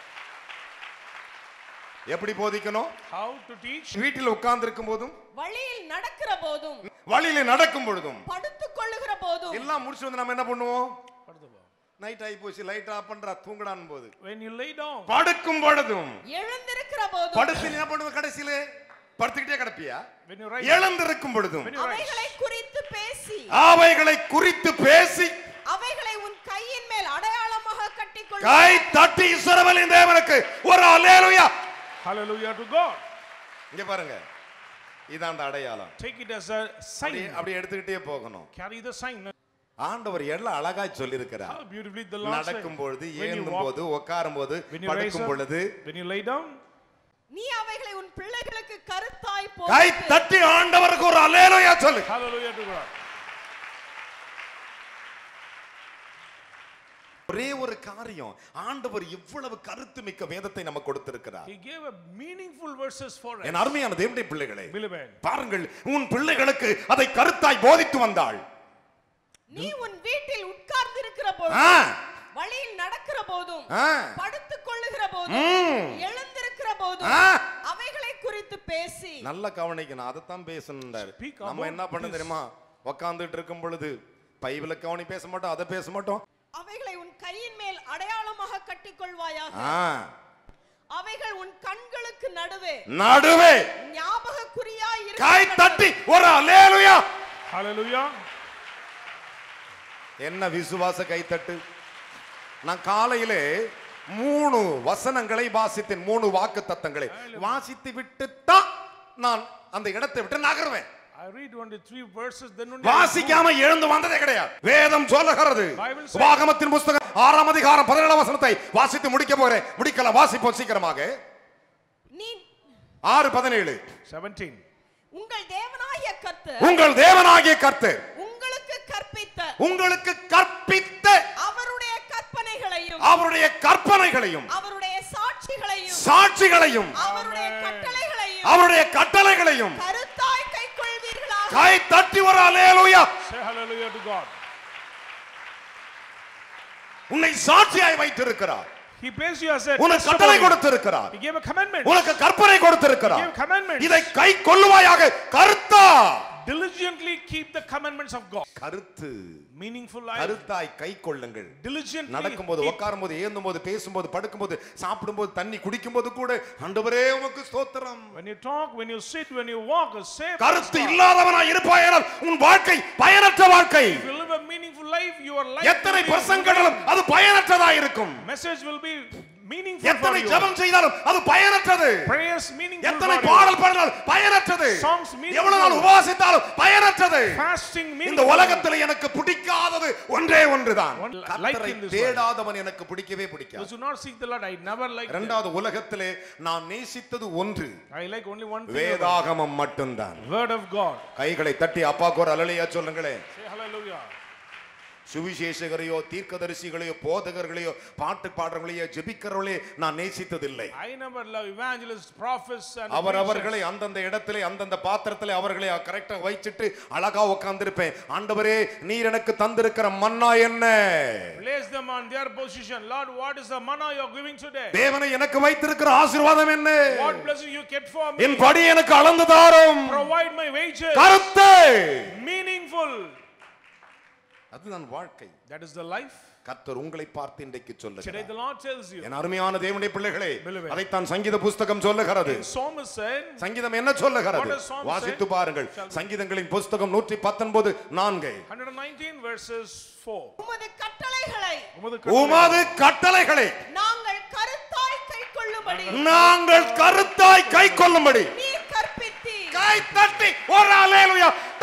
எப்படி போதிக்கணும் How to teach? வீட்டில் உட்கார்ந்து இருக்கும் போதும் வழியில் நடக்கிற போதும் வழியில நடக்கும் பொழுதும் படுத்துக் கொள்ளுகிற போதும் எல்லாம் முடிச்சு வந்து நம்ம என்ன பண்ணுவோம் நைட் ஆகி போச்சு லைட் ஆஃப் பண்றா தூங்கடான் போது When you lay down. படுக்கும் பொழுதும் எழுந்திருக்கிற போதும் படுத்து நீ என்ன பண்ணுவ கடைசியில படுத்துக்கிட்டே கிடப்பியா When you rise. எழுந்திருக்கும் பொழுதும் When you rise. அவைகளை குறித்து பேசி அவைகளை குறித்து பேசி அவைகளை உன் கையின் மேல் அடையாளமாக கட்டிக்கொள் கை தட்டி இஸ்ரவேலின் தேவனுக்கு ஒரு அல்லேலூயா Hallelujah to God. இங்க பாருங்க இதான் அந்த அடையாளம் Take it as a அப்படி sign. அப்படி எடுத்துக்கிட்டே போகணும் Carry the sign. ஆண்டவர் எல்லாம் அழகாய் சொல்லியிருக்கிறார் How beautifully the Lord said. நடக்கும் பொழுது When you ஏந்தும் walk, போது உட்காரும் போது when you rise படுக்கும் up, பொழுது when you lay down, நீ அவைகளை உன் பிள்ளைகளுக்கு கருத்தாய் கை போதித்து தட்டி ஆண்டவருக்கு ஒரு அல்லேலூயா சொல்லு hallelujah to God. ஒரே ஒரு காரியம் ஆண்டவர் இவ்வளவு கருத்து மிக்க வேதத்தை நம்ம கொடுத்திருக்கிறார் He gave a meaningful verses for us. என் அருமையான தேவனுடைய பிள்ளைகளே Beloved, பாருங்கள் உன் பிள்ளைகளுக்கு அதை கருத்தாய் போதித்து வந்தாள் நீ உன் வீட்டில் உட்கார்ந்து இருக்கிற ஆ, போதும் வழியில் நடக்கிற போதும் ஆ, படுத்துக் கொள்ளுகிற போதும் ம். எழுந்திருக்கிற போதும் ஆ. அவைகளை குறித்து பேசி நல்ல கவனிக்கணும் அதைத்தான் பேசணுன்றாரு Speak நம்ம about என்ன பண்ண this. தெரியுமா உக்காந்துட்டு இருக்கும் பொழுது பைபிள கவனி பேச மாட்டோம் அதை பேச மாட்டோம் அவைகளை உன் கையின் மேல் அடையாளமாக கட்டிக்கொள்வாயாக ஆ, அவைகள் உன் கண்களுக்கு நடுவே நடுவே ஞாபக குறியாய் இருக்க கை கடவுள். தட்டி ஒரு அல்லேலூயா hallelujah. என்ன விசுவாச கைத்தட்டு நான் காலையிலே மூணு வசனங்களை வாசித்தேன் மூணு வாக்கு தத்தங்களை வாசித்து விட்டுத்தான் நான் அந்த இடத்தை விட்டு நகருவேன் I read only three verses, then only I வாசிக்காம எழுந்து வந்ததே கிடையாது வேதம் சொல்லுகிறது Bible says- உபாகமத்தின் புஸ்தகம் ஆறாம் அதிகாரம் பதினேழாம் வசனத்தை வாசித்து முடிக்க போறேன் முடிக்கல வாசிப்போம் சீக்கிரமாக நீ ஆறு பதினேழு move. 17. உங்கள் தேவனாகிய கர்த்தர் உங்கள் தேவனாகிய கர்த்தர் உங்களுக்கு கற்பித்த உங்களுக்கு கற்பித்த அவருடைய கற்பனைகளையும் அவருடைய கற்பனைகளையும் அவருடைய சாட்சிகளையும் சாட்சிகளையும் அவருடைய கட்டளைகளையும் அவருடைய கட்டளைகளையும் கருத்தாய் கைக்கொள்வீர்களாக கை தட்டி வர hallelujah Say hallelujah to God. உன்னை சாட்சியாய் வைத்திருக்கிறார் He placed you as a உனக்கு கட்டளை testimony. கொடுத்திருக்கிறார் He gave a commandment. உனக்கு கற்பனை He கொடுத்திருக்கிறார் gave commandments. இதை கை கொள்ளுவாயாக கருத்தா Diligently keep the commandments of God. கருத்து Meaningful life. கருத்தாய் கை கொள்ளுங்கள் Diligently நடக்கும்போது keep- உட்காரும் போது ஏந்தும் போது பேசும்போது படுக்கும்போது சாப்பிடும்போது தண்ணி குடிக்கும்போது கூட ஆண்டவரே உமக்கு ஸ்தோத்திரம் When you talk, when you sit, when you walk, say கருத்து இல்லாதவனாய் இருப்பாயானால் உன் வாழ்க்கை பயனற்ற வாழ்க்கை If you live a meaningful life, your life எத்தனை will be- பிரசங்கங்களும் அது பயனற்றதா இருக்கும் message will be meaningful for எத்தனை you. ஜெபம் செய்தாலும் அது பயனற்றது Prayers meaningful எத்தனை for you. பாடல் பாடினாலும் பயனற்றது Songs meaningful. எவ்வளவு நாள் உபவாசித்தாலும் பயனற்றது Fasting இந்த meaningful. உலகத்தில் எனக்கு பிடிக்காதது ஒன்றே ஒன்றுதான் One- கர்த்தரை like in this தேடாதவன் எனக்கு பிடிக்கவே Those பிடிக்காது who not seek the Lord, I never like them. இரண்டாவது உலகத்திலே நான் நேசித்தது ஒன்று I like only one thing. about வேதாகமம் மட்டும்தான் it. Word of God. கைகளை தட்டி அப்பாக்கு ஒரு அலலையா சொல்லுங்களேன் Say hallelujah. சுவிசேஷகரையோ தீர்க்கதரிசிகளையோ போதகர்களையோ பாட்டு பாடுறவங்களையோ ஜெபிக்கிறவர்களையோ நான் நேசித்ததில்லை I never love evangelists, prophets, and our preachers. அவர்களை அந்தந்த இடத்திலே அந்தந்த பாத்திரத்திலே அவர்களை கரெக்டா வச்சிட்டு அழகா உட்கார்ந்திருப்பேன் ஆண்டவரே நீர் எனக்கு தந்திருக்கிற மன்னா என்ன Place them on their position. Lord, what is the manna you're giving today? தேவனை எனக்கு வைத்திருக்கிற ஆசீர்வாதம் என்ன What blessing you kept for me? என் படி எனக்கு அளந்து தாரும் Provide my wages. கருத்து Meaningful. அதுதான் வாழ்க்கை That is the life. கர்த்தர் உங்களை பார்த்து இன்றைக்கு Today சொல்லுகிறார் the Lord tells you. என் அருமையான தேவனுடைய பிள்ளைகளே Beloved. அதைத்தான் சங்கீத புஸ்தகம் சொல்லுகிறது Psalmist said, சங்கீதம் என்ன சொல்லுகிறது What does Psalm வாசித்து say? பாருங்கள் Shall we- சங்கீதங்களின் புஸ்தகம் நூற்றி பத்தொன்பது நான்கு 119 verses 4. உமது கட்டளைகளை உமது உமது கட்டளைகளை நாங்கள் கருத்தாய் கைக்கொள்ளும்படி நாங்கள் கருத்தாய் கை கொள்ளும்படி நீ கற்பித்தி கை தட்டி ஒரு hallelujah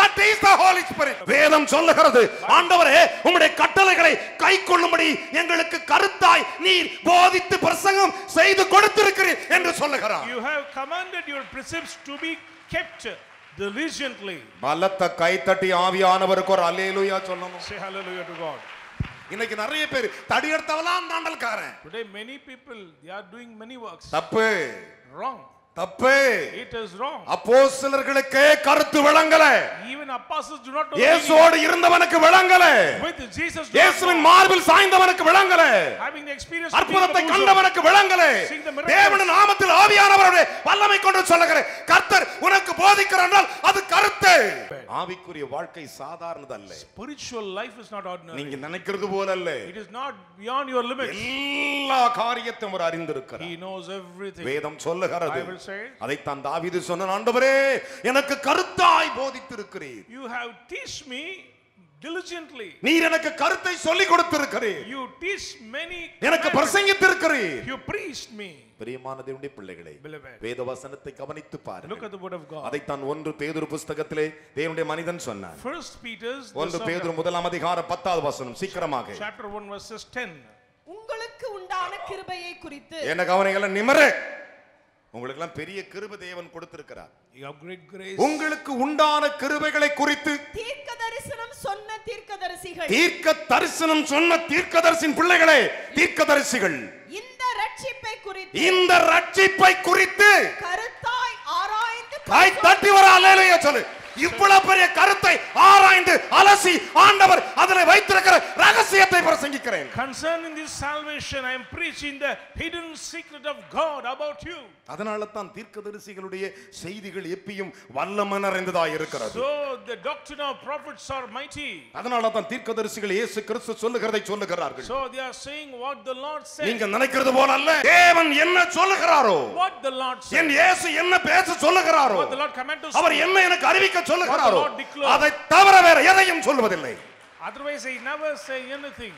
that is the holy spirit வேதம் சொல்லுகிறது ஆண்டவரே உம்முடைய கட்டளைகளை கைக்கொள்ளும்படி எங்களுக்கு கருத்தாய் நீர் போதித்து பிரசங்கம் செய்து கொடுத்திருக்கிறீர் என்று சொல்லுகிறார் You have commanded your precepts to be kept diligently. பலத்த கைத்தட்டி ஆவியானவருக்கு ஒரு அல்லேலூயா சொல்லணும் Say hallelujah to God. இன்னைக்கு நிறைய பேர் தடி எடுத்தவெல்லாம் தாண்டல்காரன் Today, many people they are doing many works தப்பு wrong. தப்பு It is wrong. அப்போஸ்தலர்களுக்கே கருத்து விளங்கல Even apostles do not know. the meaning. இயேசுவோடு இருந்தவனுக்கு விளங்கல With Jesus, do not இயேசுவின் know. மார்பில் சாய்ந்தவனுக்கு விளங்கல having the experience of being அற்புதத்தை the bosom. கண்டவனுக்கு விளங்கல Seeing the miracles. தேவனின் நாமத்தில் ஆவியானவருடைய வல்லமை கொண்டு சொல்லுகிறேன் கர்த்தர் உனக்கு போதிக்கிறார் என்றால் அது கருத்து ஆவிக்குரிய வாழ்க்கை சாதாரணதல்ல Spiritual life is not ordinary. நீங்க நினைக்கிறது போல அல்ல It is not beyond your limits. எல்லா காரியத்தையும் அவர் அறிந்திருக்கிறார் He knows everything. வேதம் சொல்லுகிறது I will say. அதைத்தான் தாவீது சொன்ன ஆண்டவரே எனக்கு கருத்தாய் போதித்திருக்கிறீர் You have teach me diligently. நீர் எனக்கு கருத்தை சொல்லி கொடுத்திருக்கிறீர் You teach many. எனக்கு commandments. பிரசங்கித்திருக்கிறீர் You preached me. பிரியமான தேவனுடைய பிள்ளைகளே Beloved. வேத வசனத்தை கவனித்து Look பாருங்கள் at the word of God. அதைத்தான் ஒன்று பேதுரு புஸ்தகத்திலே தேவனுடைய மனிதன் சொன்னார் First Peter's the ஒன்று son of பேதுரு முதலாம் அதிகாரம் பத்தாவது வசனம் சீக்கிரமாக chapter 1 verses 10. உங்களுக்கு உண்டான கிருபையை குறித்து என்ன கவனிகளை நிமரு உங்களுக்கு எல்லாம் பெரிய கிருபை தேவன் கொடுத்திருக்கிறார் You have great grace. உங்களுக்கு உண்டான கிருபைகளை குறித்து தீர்க்க தரிசனம் சொன்ன தீர்க்கதரிசிகள் தீர்க்க தரிசனம் சொன்ன தீர்க்கதரிசின் பிள்ளைகளே தீர்க்கதரிசிகள் இந்த ரட்சிப்பை குறித்து இந்த ரட்சிப்பை குறித்து கருத்தாய் ஆராய்ந்து கை தட்டி வர அல்லேலூயா சொல்லு இவ்வளவு பெரிய கருத்தை ஆராய்ந்து அலசி ஆண்டவர் அதில் வைத்திருக்கிற ரகசியத்தை பிரசங்கிக்கிறேன் Concerning this salvation, I am preaching the hidden secret of God about you. அதனால தான் தீர்க்கதரிசிகளுடைய செய்திகள் எப்பயும் வல்லம நிறைந்ததாக இருக்கிறது So the doctrine of prophets are mighty. அதனால தான் தீர்க்கதரிசிகள் இயேசு கிறிஸ்து சொல்லுகிறதை சொல்லுகிறார்கள் So they are saying what the Lord said. நீங்க நினைக்கிறது போல அல்ல தேவன் என்ன சொல்லுகிறாரோ What the Lord said. என் இயேசு என்ன பேச சொல்லுகிறாரோ What the Lord commanded to our speak. என்ன எனக்கு அறிவிக்க சொல்லுகிறாரோ What the Lord declared. அதை தவிர வேற எதையும் சொல்வதில்லை Otherwise, he never say anything.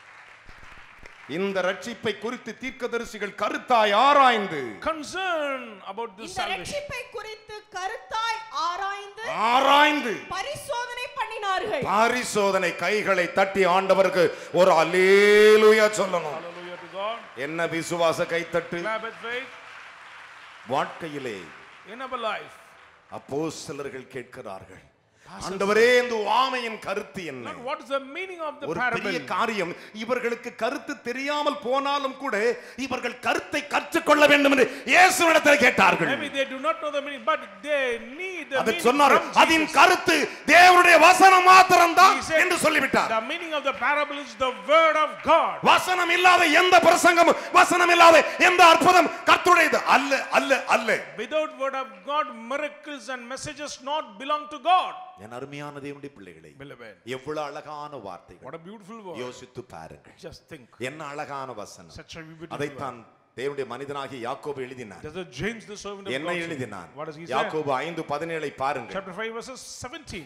இந்த ரட்சிப்பை குறித்து தீர்க்கதரிசிகள் கருத்தாய் ஆராய்ந்து Concern about this இந்த salvation. ரட்சிப்பை குறித்து கருத்தாய் ஆராய்ந்து ஆராய்ந்து பரிசோதனை பண்ணினார்கள் பரிசோதனை கைகளை தட்டி ஆண்டவருக்கு ஒரு அலேலுயா சொல்லணும் Hallelujah to God. என்ன விசுவாச கைத்தட்டு Clap with faith வாழ்க்கையிலே in our life. அப்போஸ்தலர்கள் கேட்கிறார்கள் ஆண்டவரே இந்த ஆமையின் கருத்து என்ன Not what is the meaning of the ஒரு பெரிய parable. காரியம் இவர்களுக்கு கருத்து தெரியாமல் போனாலும் கூட இவர்கள் கருத்தை கற்றுக்கொள்ள வேண்டும் என்று இயேசுவிடத்தில் கேட்டார்கள் Maybe they do not know the meaning, but they need the அதை meaning சொன்னார் from அதன் Jesus. கருத்து தேவனுடைய வசனம் மாத்திரம்தான் He said, என்று சொல்லிவிட்டார் The meaning of the parable is the word of God. வசனம் இல்லாத எந்த பிரசங்கமும் வசனம் இல்லாத எந்த அற்புதம் கர்த்தருடையது அல்ல அல்ல அல்ல Without word of God, miracles and messages not belong to God. என் அருமையான தேவனுடைய பிள்ளைகளை Beloved, எவ்வளவு அழகான வார்த்தைகள் what a beautiful word. யோசித்து பாருங்கள் Just think. என்ன அழகான வசனம் Such a beautiful word. அதைத்தான் தேவனுடைய மனிதனாகிய யாக்கோபு எழுதினார் Does the James, the servant of என்ன God, say? எழுதினார் What does he say? யாக்கோபு ஐந்து பதினேழை பாருங்கள் Chapter 5, verses 17.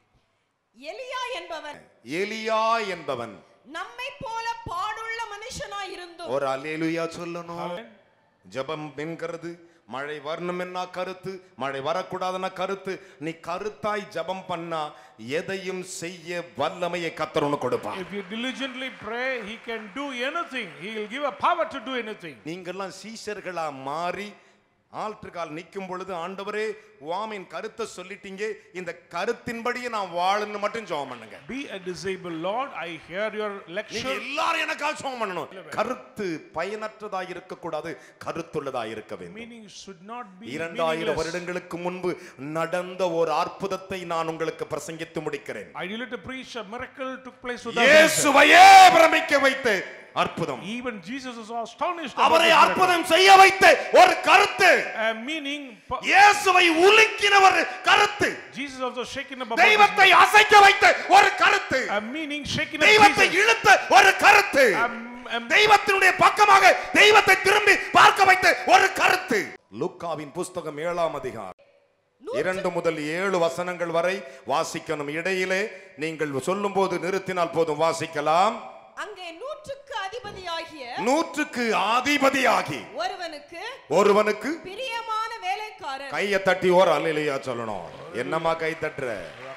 எலியா என்பவன் எலியா என்பவன் நம்மை போல பாடுள்ள மனுஷனாய் இருந்தும் ஒரு அல்லேலுயா சொல்லணும் Amen. ஜெபம் என்கிறது மழை வரணும் என்ன கருத்து மழை வரக்கூடாதுன்னா கருத்து நீ கருத்தாய் ஜெபம் பண்ணா எதையும் செய்ய வல்லமையை கத்தர் உனக்கு கொடுப்பான் If you diligently pray, he can do anything. He will give a power to do anything. நீங்கெல்லாம் சீஷர்களா மாறி ஆல்டர் கால் நிற்கும் பொழுது ஆண்டவரே வாமின் கருத்தை சொல்லிட்டீங்க இந்த கருத்தின்படியே நான் வாழன்னு மட்டும் ஜெபம் பண்ணுங்க Be a disabled Lord. I hear your நீங்க lecture. எல்லாரும் எனக்காக ஜெபம் பண்ணணும் கருத்து பயனற்றதா இருக்க கூடாது கருத்துள்ளதா இருக்க வேண்டும் Meaning should not be இரண்டாயிரம் meaningless. வருடங்களுக்கு முன்பு நடந்த ஒரு அற்புதத்தை நான் உங்களுக்கு பிரசங்கித்து முடிக்கிறேன் I needed to preach a miracle took place without measure. இயேசுவையே பிரமிக்க வைத்து அற்புதம் Even Jesus was astonished about அவரை this miracle. அற்புதம் செய்ய வைத்த ஒரு கருத்து A meaning, po- இயேசுவை உலுக்கின ஒரு கருத்து Jesus also shaken up about தெய்வத்தை this அசைக்க வைத்த ஒரு கருத்து miracle. A meaning shaken up தெய்வத்தை Jesus. இழுத்த ஒரு கருத்து Um, um, தெய்வத்தினுடைய பக்கமாக தெய்வத்தை திரும்பி பார்க்க வைத்த ஒரு கருத்து லூக்காவின் புஸ்தகம் ஏழாம் அதிகாரம் இரண்டு முதல் ஏழு வசனங்கள் வரை வாசிக்கணும் இடையிலே நீங்கள் சொல்லும் போது நிறுத்தினால் போதும் வாசிக்கலாம் அங்கே நூற்றுக்கு அதிபதியாகிய நூற்றுக்கு அதிபதியாகி ஒருவனுக்கு ஒருவனுக்கு பிரியமான வேலைக்காரன் கையை தட்டி ஓர் அல்லையா சொல்லணும் என்னம்மா கை தட்டுற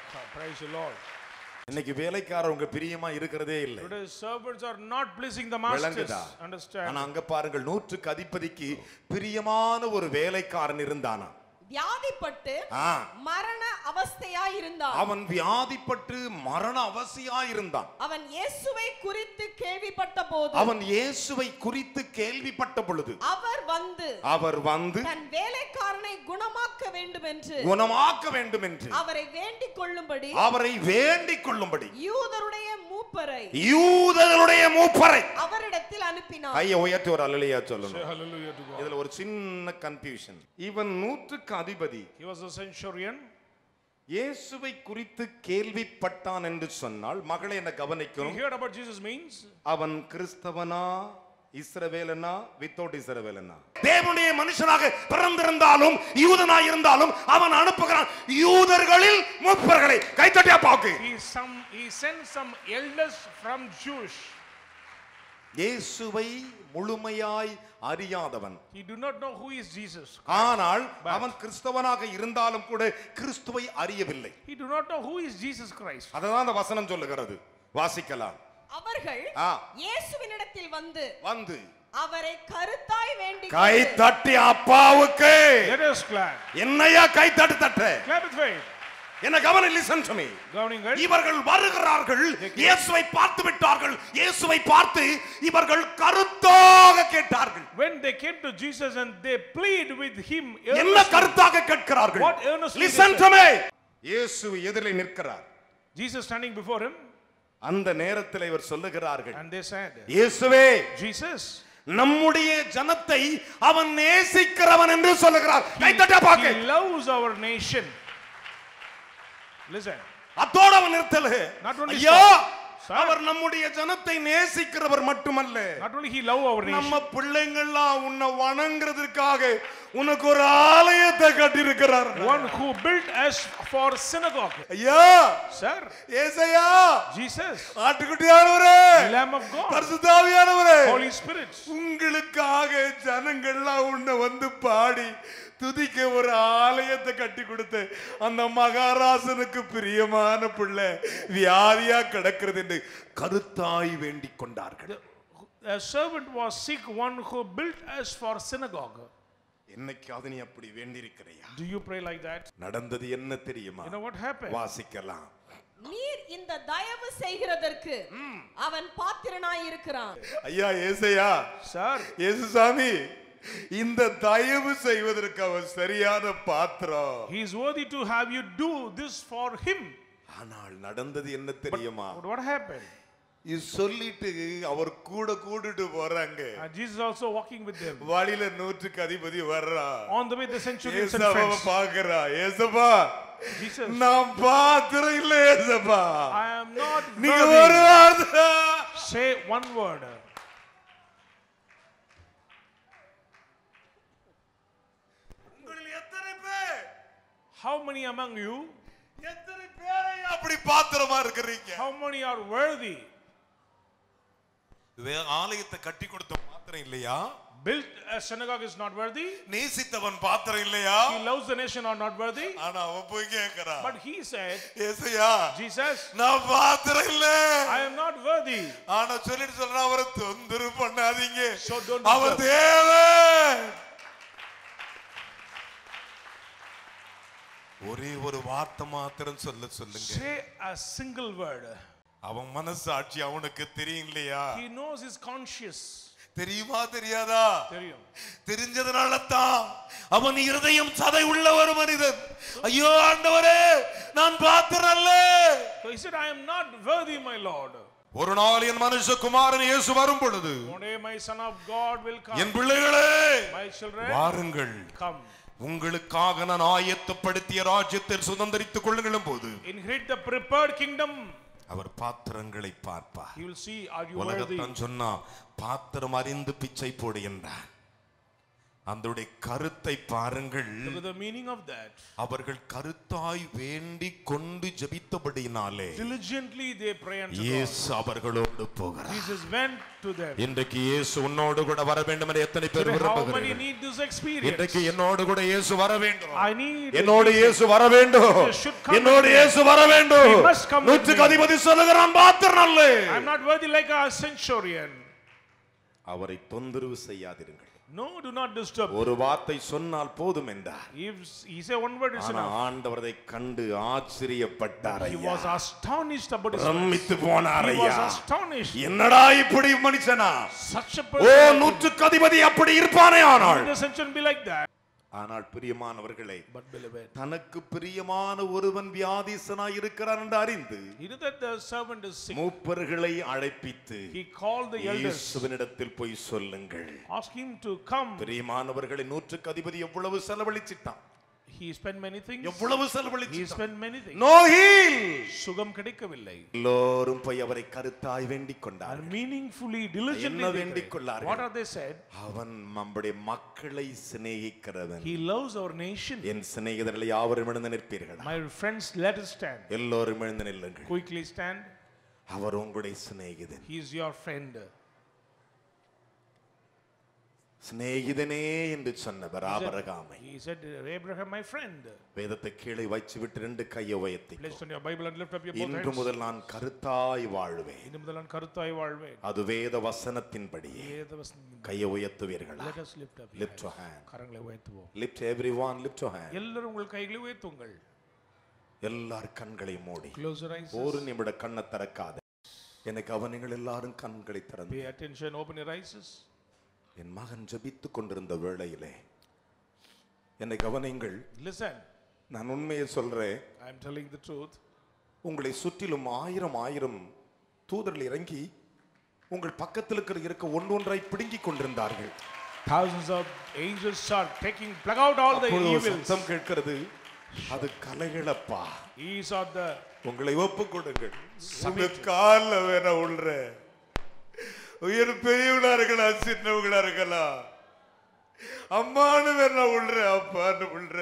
Praise the Lord. இன்னைக்கு வேலைக்காரர் உங்க பிரியமா இருக்கிறதே இல்லை Today servants are not pleasing the masters. விளங்குதா ஆனா Understand? அங்க பாருங்கள் நூற்றுக்கு அதிபதிக்கு பிரியமான ஒரு வேலைக்காரன் இருந்தானா வியாதிப்பட்டு ஆ. மரண அவஸ்தையா இருந்தான் அவன் வியாதிப்பட்டு மரண அவசியா இருந்தான் அவன் இயேசுவை குறித்து கேள்விப்பட்ட போது அவன் இயேசுவை குறித்து கேள்விப்பட்ட பொழுது அவர் வந்து அவர் வந்து தன் வேலைக்காரனை குணமாக்க வேண்டும் என்று குணமாக்க வேண்டும் என்று அவரை வேண்டிக் கொள்ளும்படி அவரை வேண்டிக் கொள்ளும்படி யூதருடைய மூப்பரை யூதர்களுடைய மூப்பரை அவரிடத்தில் அனுப்பினார் கையை உயர்த்தி ஒரு அலையா Say சொல்லணும் hallelujah to God. இதுல ஒரு சின்ன கன்ஃபியூஷன் இவன் நூற்றுக்கு அதிபதி He was a centurion. இயேசுவை குறித்து கேள்விப்பட்டான் என்று சொன்னால் மகளை என்ன He கவனிக்கணும் heard about Jesus means அவன் கிறிஸ்தவனா இஸ்ரவேலனா வித்தவுட் இஸ்ரவேலனா தேவனுடைய மனுஷனாக பிறந்திருந்தாலும் யூதனா இருந்தாலும் அவன் அனுப்புகிறான் யூதர்களில் முப்பர்களை கைத்தட்டியா பாக்கு he some he sent some elders from Jewish. இயேசுவை முழுமையாய் அறியாதவன் He do not know who is Jesus. ஆனால் அவன் கிறிஸ்தவனாக இருந்தாலும் கூட கிறிஸ்துவை அறியவில்லை He do not know who is Jesus Christ. அததான் அந்த வசனம் சொல்லுகிறது வாசிக்கலாம் அவர்கள் ஆ. இயேசுவினிடத்தில் வந்து வந்து அவரை கருத்தாய் வேண்டி கை தட்டி அப்பாவுக்கு Let us clap. என்னையா கை தட்டு தட்ட Clap with faith. என்ன கவனம் லிசன் டு மீ Governing இவர்கள் வருகிறார்கள் இயேசுவை பார்த்து விட்டார்கள் இயேசுவை பார்த்து இவர்கள் கருத்தாக கேட்டார்கள் When they came to Jesus and they plead with him, என்ன earnestly, கருத்தாக கேட்கிறார்கள் What earnestly listen they to me இயேசு எதிரில் நிற்கிறார் Jesus standing before him, அந்த நேரத்தில் இவர் சொல்லுகிறார்கள் and they said, இயேசுவே Jesus, நம்முடைய ஜனத்தை அவன் நேசிக்கிறவன் என்று சொல்லுகிறார் கைத்தட்ட he பாக்க loves our nation. Listen, அத்தோட அவன் நிறுத்தல Not only ஐயா stop. Sir. அவர் நம்முடைய ஜனத்தை நேசிக்கிறவர் மட்டுமல்ல not only he love our nation, நம்ம பிள்ளைங்கள்லாம் உன்னை வணங்குறதுக்காக உனக்கு ஒரு ஆலயத்தை கட்டியிருக்கிறார் one who built us for synagogue. ஐயா Sir, Yesaiya Jesus, ஆட்டுக்குட்டியானவரே Lamb of God, பரிசுத்தாவியானவரே Holy Spirit, உங்களுக்காக ஜனங்கள்லாம் உன்னை வந்து பாடி துதிக்க ஒரு ஆலயத்தை கட்டி கொடுத்து அந்த மகாராசனுக்கு பிரியமான பிள்ளை வியாதியா கிடக்கிறது என்று கருத்தாய் வேண்டிக் கொண்டார்கள் a servant was sick, one who built us for synagogue. என்னைக்காவது நீ அப்படி வேண்டியிருக்கிறையா Do you pray like that? நடந்தது என்ன தெரியுமா You know what happened? வாசிக்கலாம் நீர் இந்த தயவு செய்கிறதற்கு அவன் பாத்திரனாய் இருக்கிறான் ஐயா ஏசையா Sir, ஏசுசாமி இந்த தயவு செய்வதற்கு அவர் சரியான பாத்திரம் he is worthy to have you do this for him. ஆனால் நடந்தது என்ன தெரியுமா But what happened? இது சொல்லிட்டு அவர் கூட கூட்டிட்டு போறாங்க And Jesus also walking with them. வழியில நூற்றுக்கு அதிபதி வர்றா On the way, the centurions and ஏசப்பாவை friends. பாக்குறா ஏசப்பா Jesus, நான் பாத்திரம் இல்ல ஏசப்பா I am not நீங்க ஒரு worthy. வார்த்தை Say one word. உங்களில் எத்தனை பேர் How many among you, எத்தனை பேரை அப்படி பாத்திரமா இருக்கிறீங்க how many are worthy? வே- ஆலயத்தை கட்டி கொடுத்த பாத்திரம் இல்லையா Built a synagogue is not worthy. நேசித்தவன் பாத்திரம் இல்லையா He loves the nation are not worthy. ஆனா அவன் போய் கேக்குறான் But he said, Yesaiya Jesus, நான் பாத்திரம் இல்ல I am not worthy. ஆனா சொல்லிட்டு சொல்றேன் அவரை தொந்தரவு பண்ணாதீங்க So don't அவர் disturb. தேவன் ஒரே ஒரு வார்த்தை மாத்திரம் சொல்ல சொல்லுங்க Say a single word. அவன் மனசாட்சி அவனுக்கு தெரியும் இல்லையா He knows his conscious. தெரியுமா தெரியாதா தெரியும். தெரிஞ்சதுனால தான் அவன் இருதயம் சதை உள்ள ஒரு மனிதன் ஐயோ ஆண்டவரே நான் பாத்திரல்ல So he said, I am not worthy, my Lord. ஒரு நாள் என் மனுஷகுமாரன் இயேசு வரும் பொழுது One day my son of God will N come. பிள்ளைகளே My children, வாருங்கள் come. உங்களுக்காக நான் ஆயத்தப்படுத்திய ராஜ்யத்தில் சுதந்திரித்துக் கொள்ளுங்களும் போது Inherit the prepared kingdom. அவர் பாத்திரங்களை பார்ப்பார் He will see, are you worthy? உலகத்தான் சொன்னா பாத்திரம் அறிந்து பிச்சை போடு என்றார் அதனுடைய கருத்தை பாருங்கள் Look at the meaning of that. அவர்கள் கருத்தாய் வேண்டி கொண்டு ஜெபித்தபடியினாலே Diligently they pray unto God. இயேசு அவர்களோடு போகிறார் Jesus went to them. இன்றைக்கு இயேசு உன்னோடு கூட வர வேண்டும் என்று எத்தனை பேர் Today, how many விரும்புகிறீர்கள் need this experience? இன்றைக்கு என்னோடு கூட இயேசு வர வேண்டும் I need என்னோடு இயேசு வர வேண்டும் Jesus should come என்னோடு with me. இயேசு வர வேண்டும் He must come with நூற்றுக்கு me. அதிபதி சொல்லுகிறான் பாத்திரம் அல்ல I'm not worthy like a centurion. அவரை தொந்தரவு செய்யாதிருங்கள் No, do not disturb. ஒரு வார்த்தை சொன்னால் போதும் என்றார் If he said one word, it's ஆனா enough. ஆண்டவர் அதை கண்டு ஆச்சரியப்பட்டார் He ஐயா. was astonished about his பிரமித்து போனார் He was ஐயா astonished. என்னடா இப்படி மனுஷனா Such a ஓ person. நூற்றுக்கு அதிபதி அப்படி இருப்பானே ஆனால் Would the centurion be like that? ஆனால் பிரியமானவர்களே But beloved, தனக்கு பிரியமான ஒருவன் வியாதிசனாய் இருக்கிறான் என்று அறிந்து he knew that the servant is sick. மூப்பர்களை அழைப்பித்து He called the elders, இயேசுவினிடத்தில் போய் சொல்லுங்கள் asked him to come. பிரியமானவர்களை நூற்றுக்கு அதிபதி எவ்வளவு செலவழிச்சிட்டான் He spent many things. எவ்வளவு He செலவழிச்சிட்டான் spent many things. No heal சுகம் கிடைக்கவில்லை எல்லோரும் போய் அவரை கருத்தாய் வேண்டிக் and கொண்டார்கள் meaningfully diligently என்ன they வேண்டிக் prayed. கொள்ளார்கள்? what are they said அவன் நம்முடைய மக்களை சிநேகிக்கிறவன் he loves our nation என் சிநேகிதர்களை யாவரும் எழுந்து நிற்பீர்களா my friends let us stand எல்லோரும் எழுந்து நில்லுங்கள் quickly stand அவர் உங்களுடைய சிநேகிதன் he is your friend சிநேகிதனே என்று சொன்னவர் ஆபரகாமை he said abraham my friend வேதத்தை கீழே வச்சு விட்டு ரெண்டு கையை உயர்த்தி place on your bible and lift up your both இன்று hands முதல் நான் கருத்தாய் வாழ்வேன் இன்று முதல் நான் கருத்தாய் வாழ்வேன் அது வேத வசனத்தின்படியே வேதவசனம் கையை உயர்த்துவீர்களா let us lift up your Lift your hands. hand. கரங்களை உயர்த்துவோம் lift everyone lift hand எல்லாரும் உங்கள் கைகளை உயர்த்துங்கள் எல்லார் கண்களை மூடி close your eyes ஒரு நிமிட கண்ணை திறக்காத எனக்கு அவனுங்கள் எல்லாரும் கண்களை திறந்து pay attention open your eyes என் மகன் ஜெபித்துக் கொண்டிருந்த வேளையிலே என்னை கவனிங்கள் listen நான் உண்மையை சொல்றேன் i am telling the truth உங்களை சுற்றிலும் ஆயிரம் ஆயிரம் தூதர்கள் இறங்கி உங்கள் பக்கத்தில் இருக்கிற இருக்க ஒன்றொன்றாய் பிடுங்கிக் கொண்டிருந்தார்கள் thousands of angels are taking plug out all the அப்பொழுது ஒரு evils சத்தம் கேட்கிறது அது கலைகளப்பா these are the உங்களை ஒப்பு கொடுங்கள் உங்க கால வேற உள்ற உயர் பெரியவங்களா இருக்கலாம் சின்னவங்களா இருக்கலாம் அம்மானு வேற உள்ற அப்பான்னு உள்ற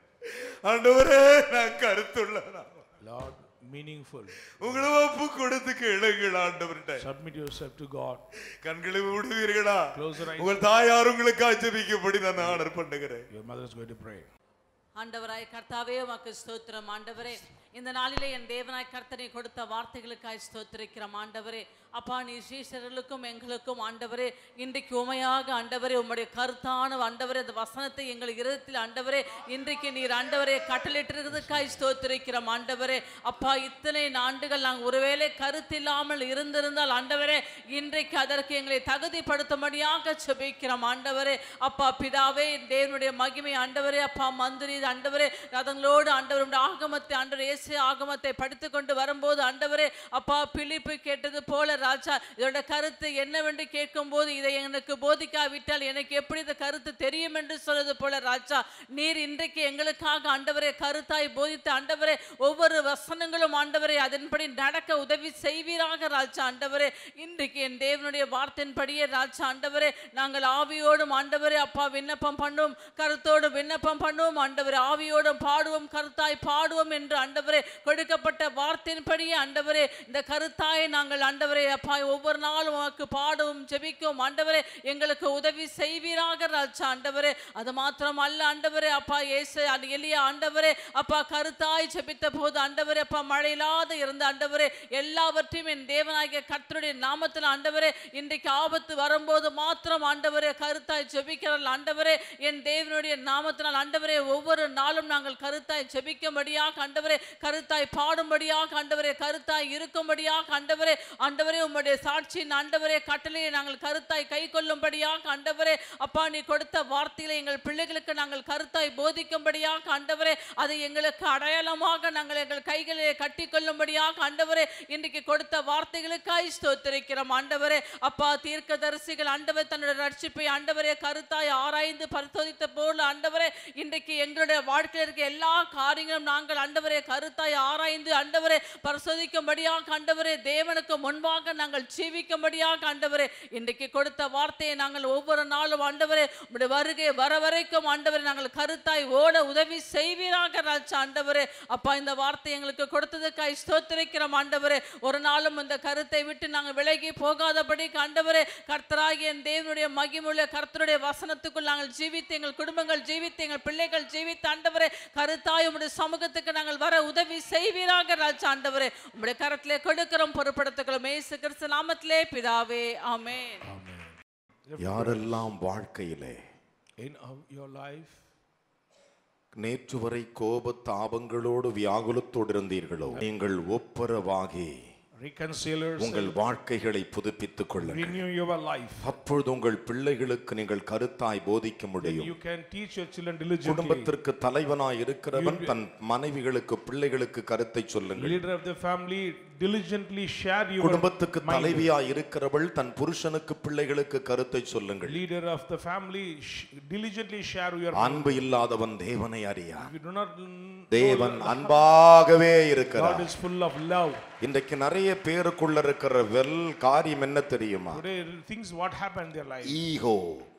ஆண்டவரே நான் கருத்துள்ளவனா lord meaningful உங்களை ஒப்பு கொடுத்து கேளுங்கள் ஆண்டவர்கிட்ட submit yourself to god கண்களை விடுவீர்களா Close your eyes. உங்கள் தாயார் உங்களுக்கு ஆச்சரிக்கப்படி நான் ஆர்டர் பண்ணுகிறேன் your mother is going to pray ஆண்டவராய் கர்த்தாவே உமக்கு ஸ்தோத்திரம் ஆண்டவரே இந்த நாளிலே என் தேவனாய் கர்த்தனை கொடுத்த வார்த்தைகளுக்காய் ஸ்தோத்திரிக்கிறோம் ஆண்டவரே அப்பா நீ ஸ்ரீசர்களுக்கும் எங்களுக்கும் ஆண்டவரே இன்றைக்கு உமையாக ஆண்டவரே உம்முடைய கருத்தான ஆண்டவரே அந்த வசனத்தை எங்கள் இருதயத்தில் ஆண்டவரே இன்றைக்கு நீர் ஆண்டவரே கட்டளிட்டிருக்கிறதுக்காய் ஸ்தோத்திரிக்கிறோம் ஆண்டவரே அப்பா இத்தனை ஆண்டுகள் நாங்கள் ஒருவேளை கருத்தில்லாமல் இருந்திருந்தால் ஆண்டவரே இன்றைக்கு அதற்கு எங்களை தகுதிப்படுத்தும்படியாக செபிக்கிறோம் ஆண்டவரே அப்பா பிதாவே தேவனுடைய மகிமை ஆண்டவரே அப்பா மந்திரி ஆண்டவரே ரதங்களோடு ஆண்டவருடைய ஆகமத்தை ஆண்டவர் இயேசு ஆகமத்தை படித்துக் கொண்டு வரும்போது ஆண்டவரே அப்பா பிலிப்பு கேட்டது போல ராஜா இதோட கருத்து என்னவென்று கேட்கும்போது இதை எனக்கு போதிக்காவிட்டால் எனக்கு எப்படி இந்த கருத்து தெரியும் என்று சொன்னது போல ராஜா நீர் இன்றைக்கு எங்களுக்காக ஆண்டவரே கருத்தாய் போதித்த ஆண்டவரே ஒவ்வொரு வசனங்களும் ஆண்டவரே அதன்படி நடக்க உதவி செய்வீராக ராஜா ஆண்டவரே இன்றைக்கு என் தேவனுடைய வார்த்தையின்படியே ராஜா ஆண்டவரே நாங்கள் ஆவியோடும் ஆண்டவரே அப்பா விண்ணப்பம் பண்ணுவோம் கருத்தோடு விண்ணப்பம் பண்ணுவோம் ஆண்டவரே ஆவியோடும் பாடுவோம் கருத்தாய் பாடுவோம் என்று ஆண்டவரே கொடுக்கப்பட்ட வார்த்தையின்படியே ஆண்டவரே இந்த கருத்தாய் நாங்கள் ஆண்டவரே அப்பா ஒவ்வொரு நாளும் உமக்கு பாடவும் ஜெபிக்கவும் ஆண்டவரே எங்களுக்கு உதவி செய்வீராக ராஜா ஆண்டவரே அது மாத்திரம் அல்ல ஆண்டவரே அப்பா இயேசு அந்த எளிய ஆண்டவரே அப்பா கருத்தாய் ஜெபித்த போது ஆண்டவரே அப்பா மழையில்லாத இருந்த ஆண்டவரே எல்லாவற்றையும் என் தேவனாகிய கர்த்தருடைய நாமத்தில் ஆண்டவரே இன்றைக்கு ஆபத்து வரும்போது மாத்திரம் ஆண்டவரே கருத்தாய் ஜெபிக்கிறார்கள் ஆண்டவரே என் தேவனுடைய நாமத்தினால் ஆண்டவரே ஒவ்வொரு நாளும் நாங்கள் கருத்தாய் ஜெபிக்கும்படியாக ஆண்டவரே கருத்தாய் பாடும்படியாக ஆண்டவரே கருத்தாய் இருக்கும்படியாக ஆண்டவரே ஆண்டவரே உம்முடைய சாட்சியின் ஆண்டவரே கட்டளையை நாங்கள் கருத்தாய் கை கொள்ளும்படியாக ஆண்டவரே அப்பா நீ கொடுத்த வார்த்தைகளை எங்கள் பிள்ளைகளுக்கு நாங்கள் கருத்தாய் போதிக்கும்படியாக ஆண்டவரே அதை எங்களுக்கு அடையாளமாக நாங்கள் எங்கள் கைகளிலே கட்டி கொள்ளும்படியாக ஆண்டவரே இன்றைக்கு கொடுத்த வார்த்தைகளுக்காய் ஸ்தோத்திரிக்கிறோம் ஆண்டவரே அப்பா தீர்க்கதரிசிகள் ஆண்டவர் தன்னுடைய ரட்சிப்பை ஆண்டவரே கருத்தாய் ஆராய்ந்து பரிசோதித்த போல ஆண்டவரே இன்றைக்கு எங்களுடைய வாழ்க்கையில் இருக்க எல்லா காரியங்களும் நாங்கள் ஆண்டவரே கருத்தாய் ஆராய்ந்து ஆண்டவரே பரிசோதிக்கும்படியாக ஆண்டவரே தேவனுக்கு முன்பாக சாட்சியாக நாங்கள் ஜீவிக்கும்படியாக ஆண்டவரே இன்றைக்கு கொடுத்த வார்த்தையை நாங்கள் ஒவ்வொரு நாளும் ஆண்டவரே உடைய வருகை வர வரைக்கும் ஆண்டவரே நாங்கள் கருத்தாய் ஓட உதவி செய்வீராக ராஜா ஆண்டவரே அப்பா இந்த வார்த்தை எங்களுக்கு கொடுத்ததுக்காய் ஸ்தோத்திரிக்கிறோம் ஆண்டவரே ஒரு நாளும் இந்த கருத்தை விட்டு நாங்கள் விலகி போகாதபடி ஆண்டவரே கர்த்தராகிய என் தேவனுடைய மகிமுள்ள கர்த்தருடைய வசனத்துக்குள் நாங்கள் ஜீவித்து எங்கள் குடும்பங்கள் ஜீவித்து எங்கள் பிள்ளைகள் ஜீவித்து ஆண்டவரே கருத்தாய் உம்முடைய சமூகத்துக்கு நாங்கள் வர உதவி செய்வீராக ராஜா ஆண்டவரே உம்முடைய கரத்திலே கொடுக்கிறோம் பொறுப்படுத்துக்கிறோம் ஏசு கிறிஸ்து நாமத்திலே பிதாவே ஆமென் யாரெல்லாம் வாழ்க்கையிலே In our- your life, நேற்று வரை கோப தாபங்களோடு வியாகுலத்தோடு இருந்தீர்களோ நீங்கள் ஒப்புரவாகி reconcilers, உங்கள் வாழ்க்கைகளை புதுப்பித்துக் கொள்ளுங்கள் renew your life. அப்பொழுது உங்கள் பிள்ளைகளுக்கு நீங்கள் கருத்தாய் போதிக்க முடியும் You can teach your children diligently. குடும்பத்திற்கு தலைவனாய் இருக்கிறவன் தன் மனைவிகளுக்கு பிள்ளைகளுக்கு கருத்தை சொல்லுங்கள் Leader of the family, diligently share your குடும்பத்துக்கு mind. தலைவியாய் இருக்கிறவள் தன் புருஷனுக்கு பிள்ளைகளுக்கு கருத்தை சொல்லுங்கள் Leader of the family, sh- diligently share your அன்பு இல்லாதவன் தேவனை அறியான் If you do not mm, தேவன் அன்பாகவே God இருக்கிறார் is full of love. இன்றைக்கு நிறைய பேருக்குள்ள இருக்கிற வெல் காரியம் என்ன தெரியுமா Today, things what happened in their life. Ego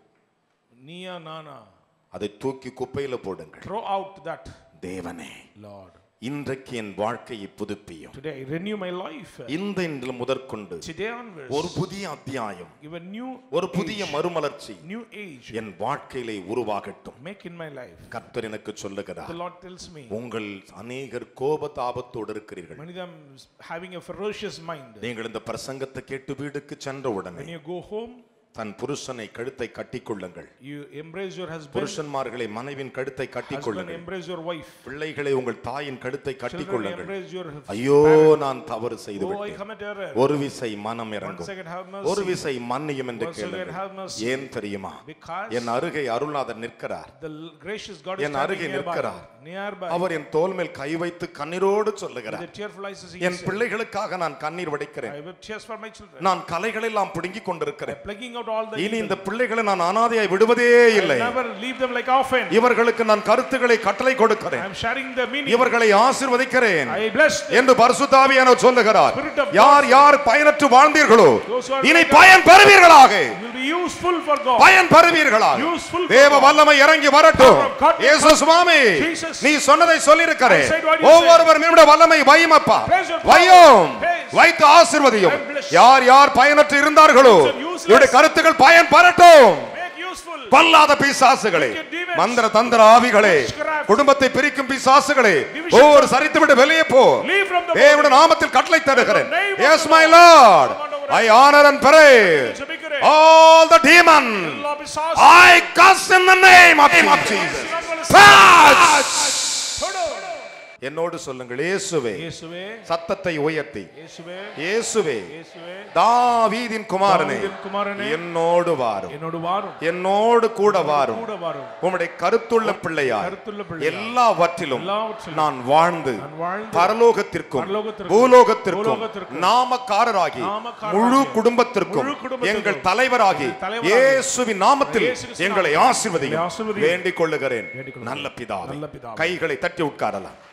Nia Nana. அதை தூக்கி குப்பையில போடுங்கள் Throw out that, தேவனே Lord. இன்றைக்கு என் வாழ்க்கையை புதுப்பியும் Today, I renew my life. இந்த இன்றில் முதற்கொண்டு Today onwards, ஒரு புதிய அத்தியாயம் give a new ஒரு புதிய மறுமலர்ச்சி new age. என் வாழ்க்கையிலே உருவாகட்டும் Make in my life. கர்த்தர் எனக்கு சொல்லுகிறார் The Lord tells me, உங்கள் அநேகர் கோப தாபத்தோடு இருக்கிறீர்கள் many of them having a ferocious mind. நீங்கள் இந்த பிரசங்கத்தை கேட்டு வீடுக்கு சென்ற உடனே When you go home, தன் புருஷனை கழுத்தை கட்டிக்கொள்ளுங்கள் you embrace your husband. புருஷன்மார்களை மனைவின் கழுத்தை Husband, கட்டிக்கொள்ளுங்கள் embrace your wife. பிள்ளைகளை உங்கள் தாயின் கழுத்தை Children, கட்டிக்கொள்ளுங்கள் embrace your ஐயோ நான் தவறு செய்து Oh, I விட்டேன் commit error. ஒரு விசை மனம் One இறங்கும் second, have ஒரு mercy. விசை மன்னியும் என்று Once again, கேளுங்கள் have mercy. ஏன் தெரியுமா Because என் அருகே அருள்நாதர் நிற்கிறார் the gracious God is N standing அருகே nearby. நிற்கிறார். Nearby. அவர் என் தோல் மேல் கை வைத்து கண்ணீரோடு With சொல்லுகிறார் the tearful eyes, he N said, பிள்ளைகளுக்காக நான் கண்ணீர் வடிக்கிறேன் I wept tears for my children. நான் கலைகளெல்லாம் பிடுங்கிக் கொண்டிருக்கிறேன் Plugging out all the இனி evil. இந்த பிள்ளைகளை நான் அனாதையாய் விடுவதே இல்லை I never leave them like orphan. இவர்களுக்கு நான் கருத்துக்களை கட்டளை I கொடுக்கிறேன் am sharing the meaning. இவர்களை ஆசிர்வதிக்கிறேன் I bless them. என்று பரிசுத்தாவியான சொல்லுகிறார் Spirit of God. யார் யார் பயனற்று வாழ்ந்தீர்களோ Those who are இனி like பயன் பெறுவீர்களாக You will be useful for God. பயன் பெறுவீர்களாக Useful for தேவ God. வல்லமை இறங்கி வரட்டும் Power of God will இயேசு சுவாமி Jesus. நீ சொன்னதை சொல்லியிருக்கிறேன் I said what you ஒவ்வொருவர் மீனுடைய வல்லமை வையுமப்பா Praise your power. வையும் Praise. வைத்து ஆசிர்வதியும் And bless. யார் யார் பயனற்று இருந்தார்களோ Those are useless. இவருடைய கருத்துக்கள் பயன் பெறட்டும் Make useful. பல்லாத பிசாசுகளே Wicked demons. மந்திர தந்திர ஆவிகளே Witchcraft. குடும்பத்தை பிரிக்கும் பிசாசுகளே Divisions ஒவ்வொரு of- சரித்து விட்டு வெளியே போ Leave from the தேவனுடைய body. நாமத்தில் கட்டளை தருகிறேன் In the name of எஸ் the my Lord. Lord Command over I honour and pray To be great. All the demon Lord be sauce. I cast in the name of Jesus Not gonna Thodo. என்னோடு சொல்லுங்கள் இயேசுவே இயேசுவே சத்தத்தை உயர்த்தி இயேசுவே இயேசுவே இயேசுவே தாவீதின் குமாரனே தாவீதின் குமாரனே, என்னோடு வாரும் என்னோடு வாரும் என்னோடு கூட வாரும் கூட வாரும் உம்முடைய கருத்துள்ள பிள்ளையாய் கருத்துள்ள பிள்ளையாய் எல்லாவற்றிலும் எல்லாவற்றிலும் நான் வாழ்ந்து நான் வாழ்ந்து பரலோகத்திற்கும் பரலோகத்திற்கும் பூலோகத்திற்கும் பூலோகத்திற்கும் நாமக்காரராகி நாமக்காரராகி முழு குடும்பத்திற்கும் முழு குடும்பத்திற்கும் எங்கள் தலைவராகி எங்கள் தலைவராகி இயேசுவின் நாமத்தில் இயேசு கிறிஸ்து எங்களை நாமத்தில் ஆசீர்வதியும் எங்களை ஆசீர்வதியும். வேண்டிக் கொள்ளுகிறேன் வேண்டிக் கொள்ளுகிறேன். நல்ல பிதாவே நல்ல பிதாவே. கைகளை தட்டி உட்காரலாம்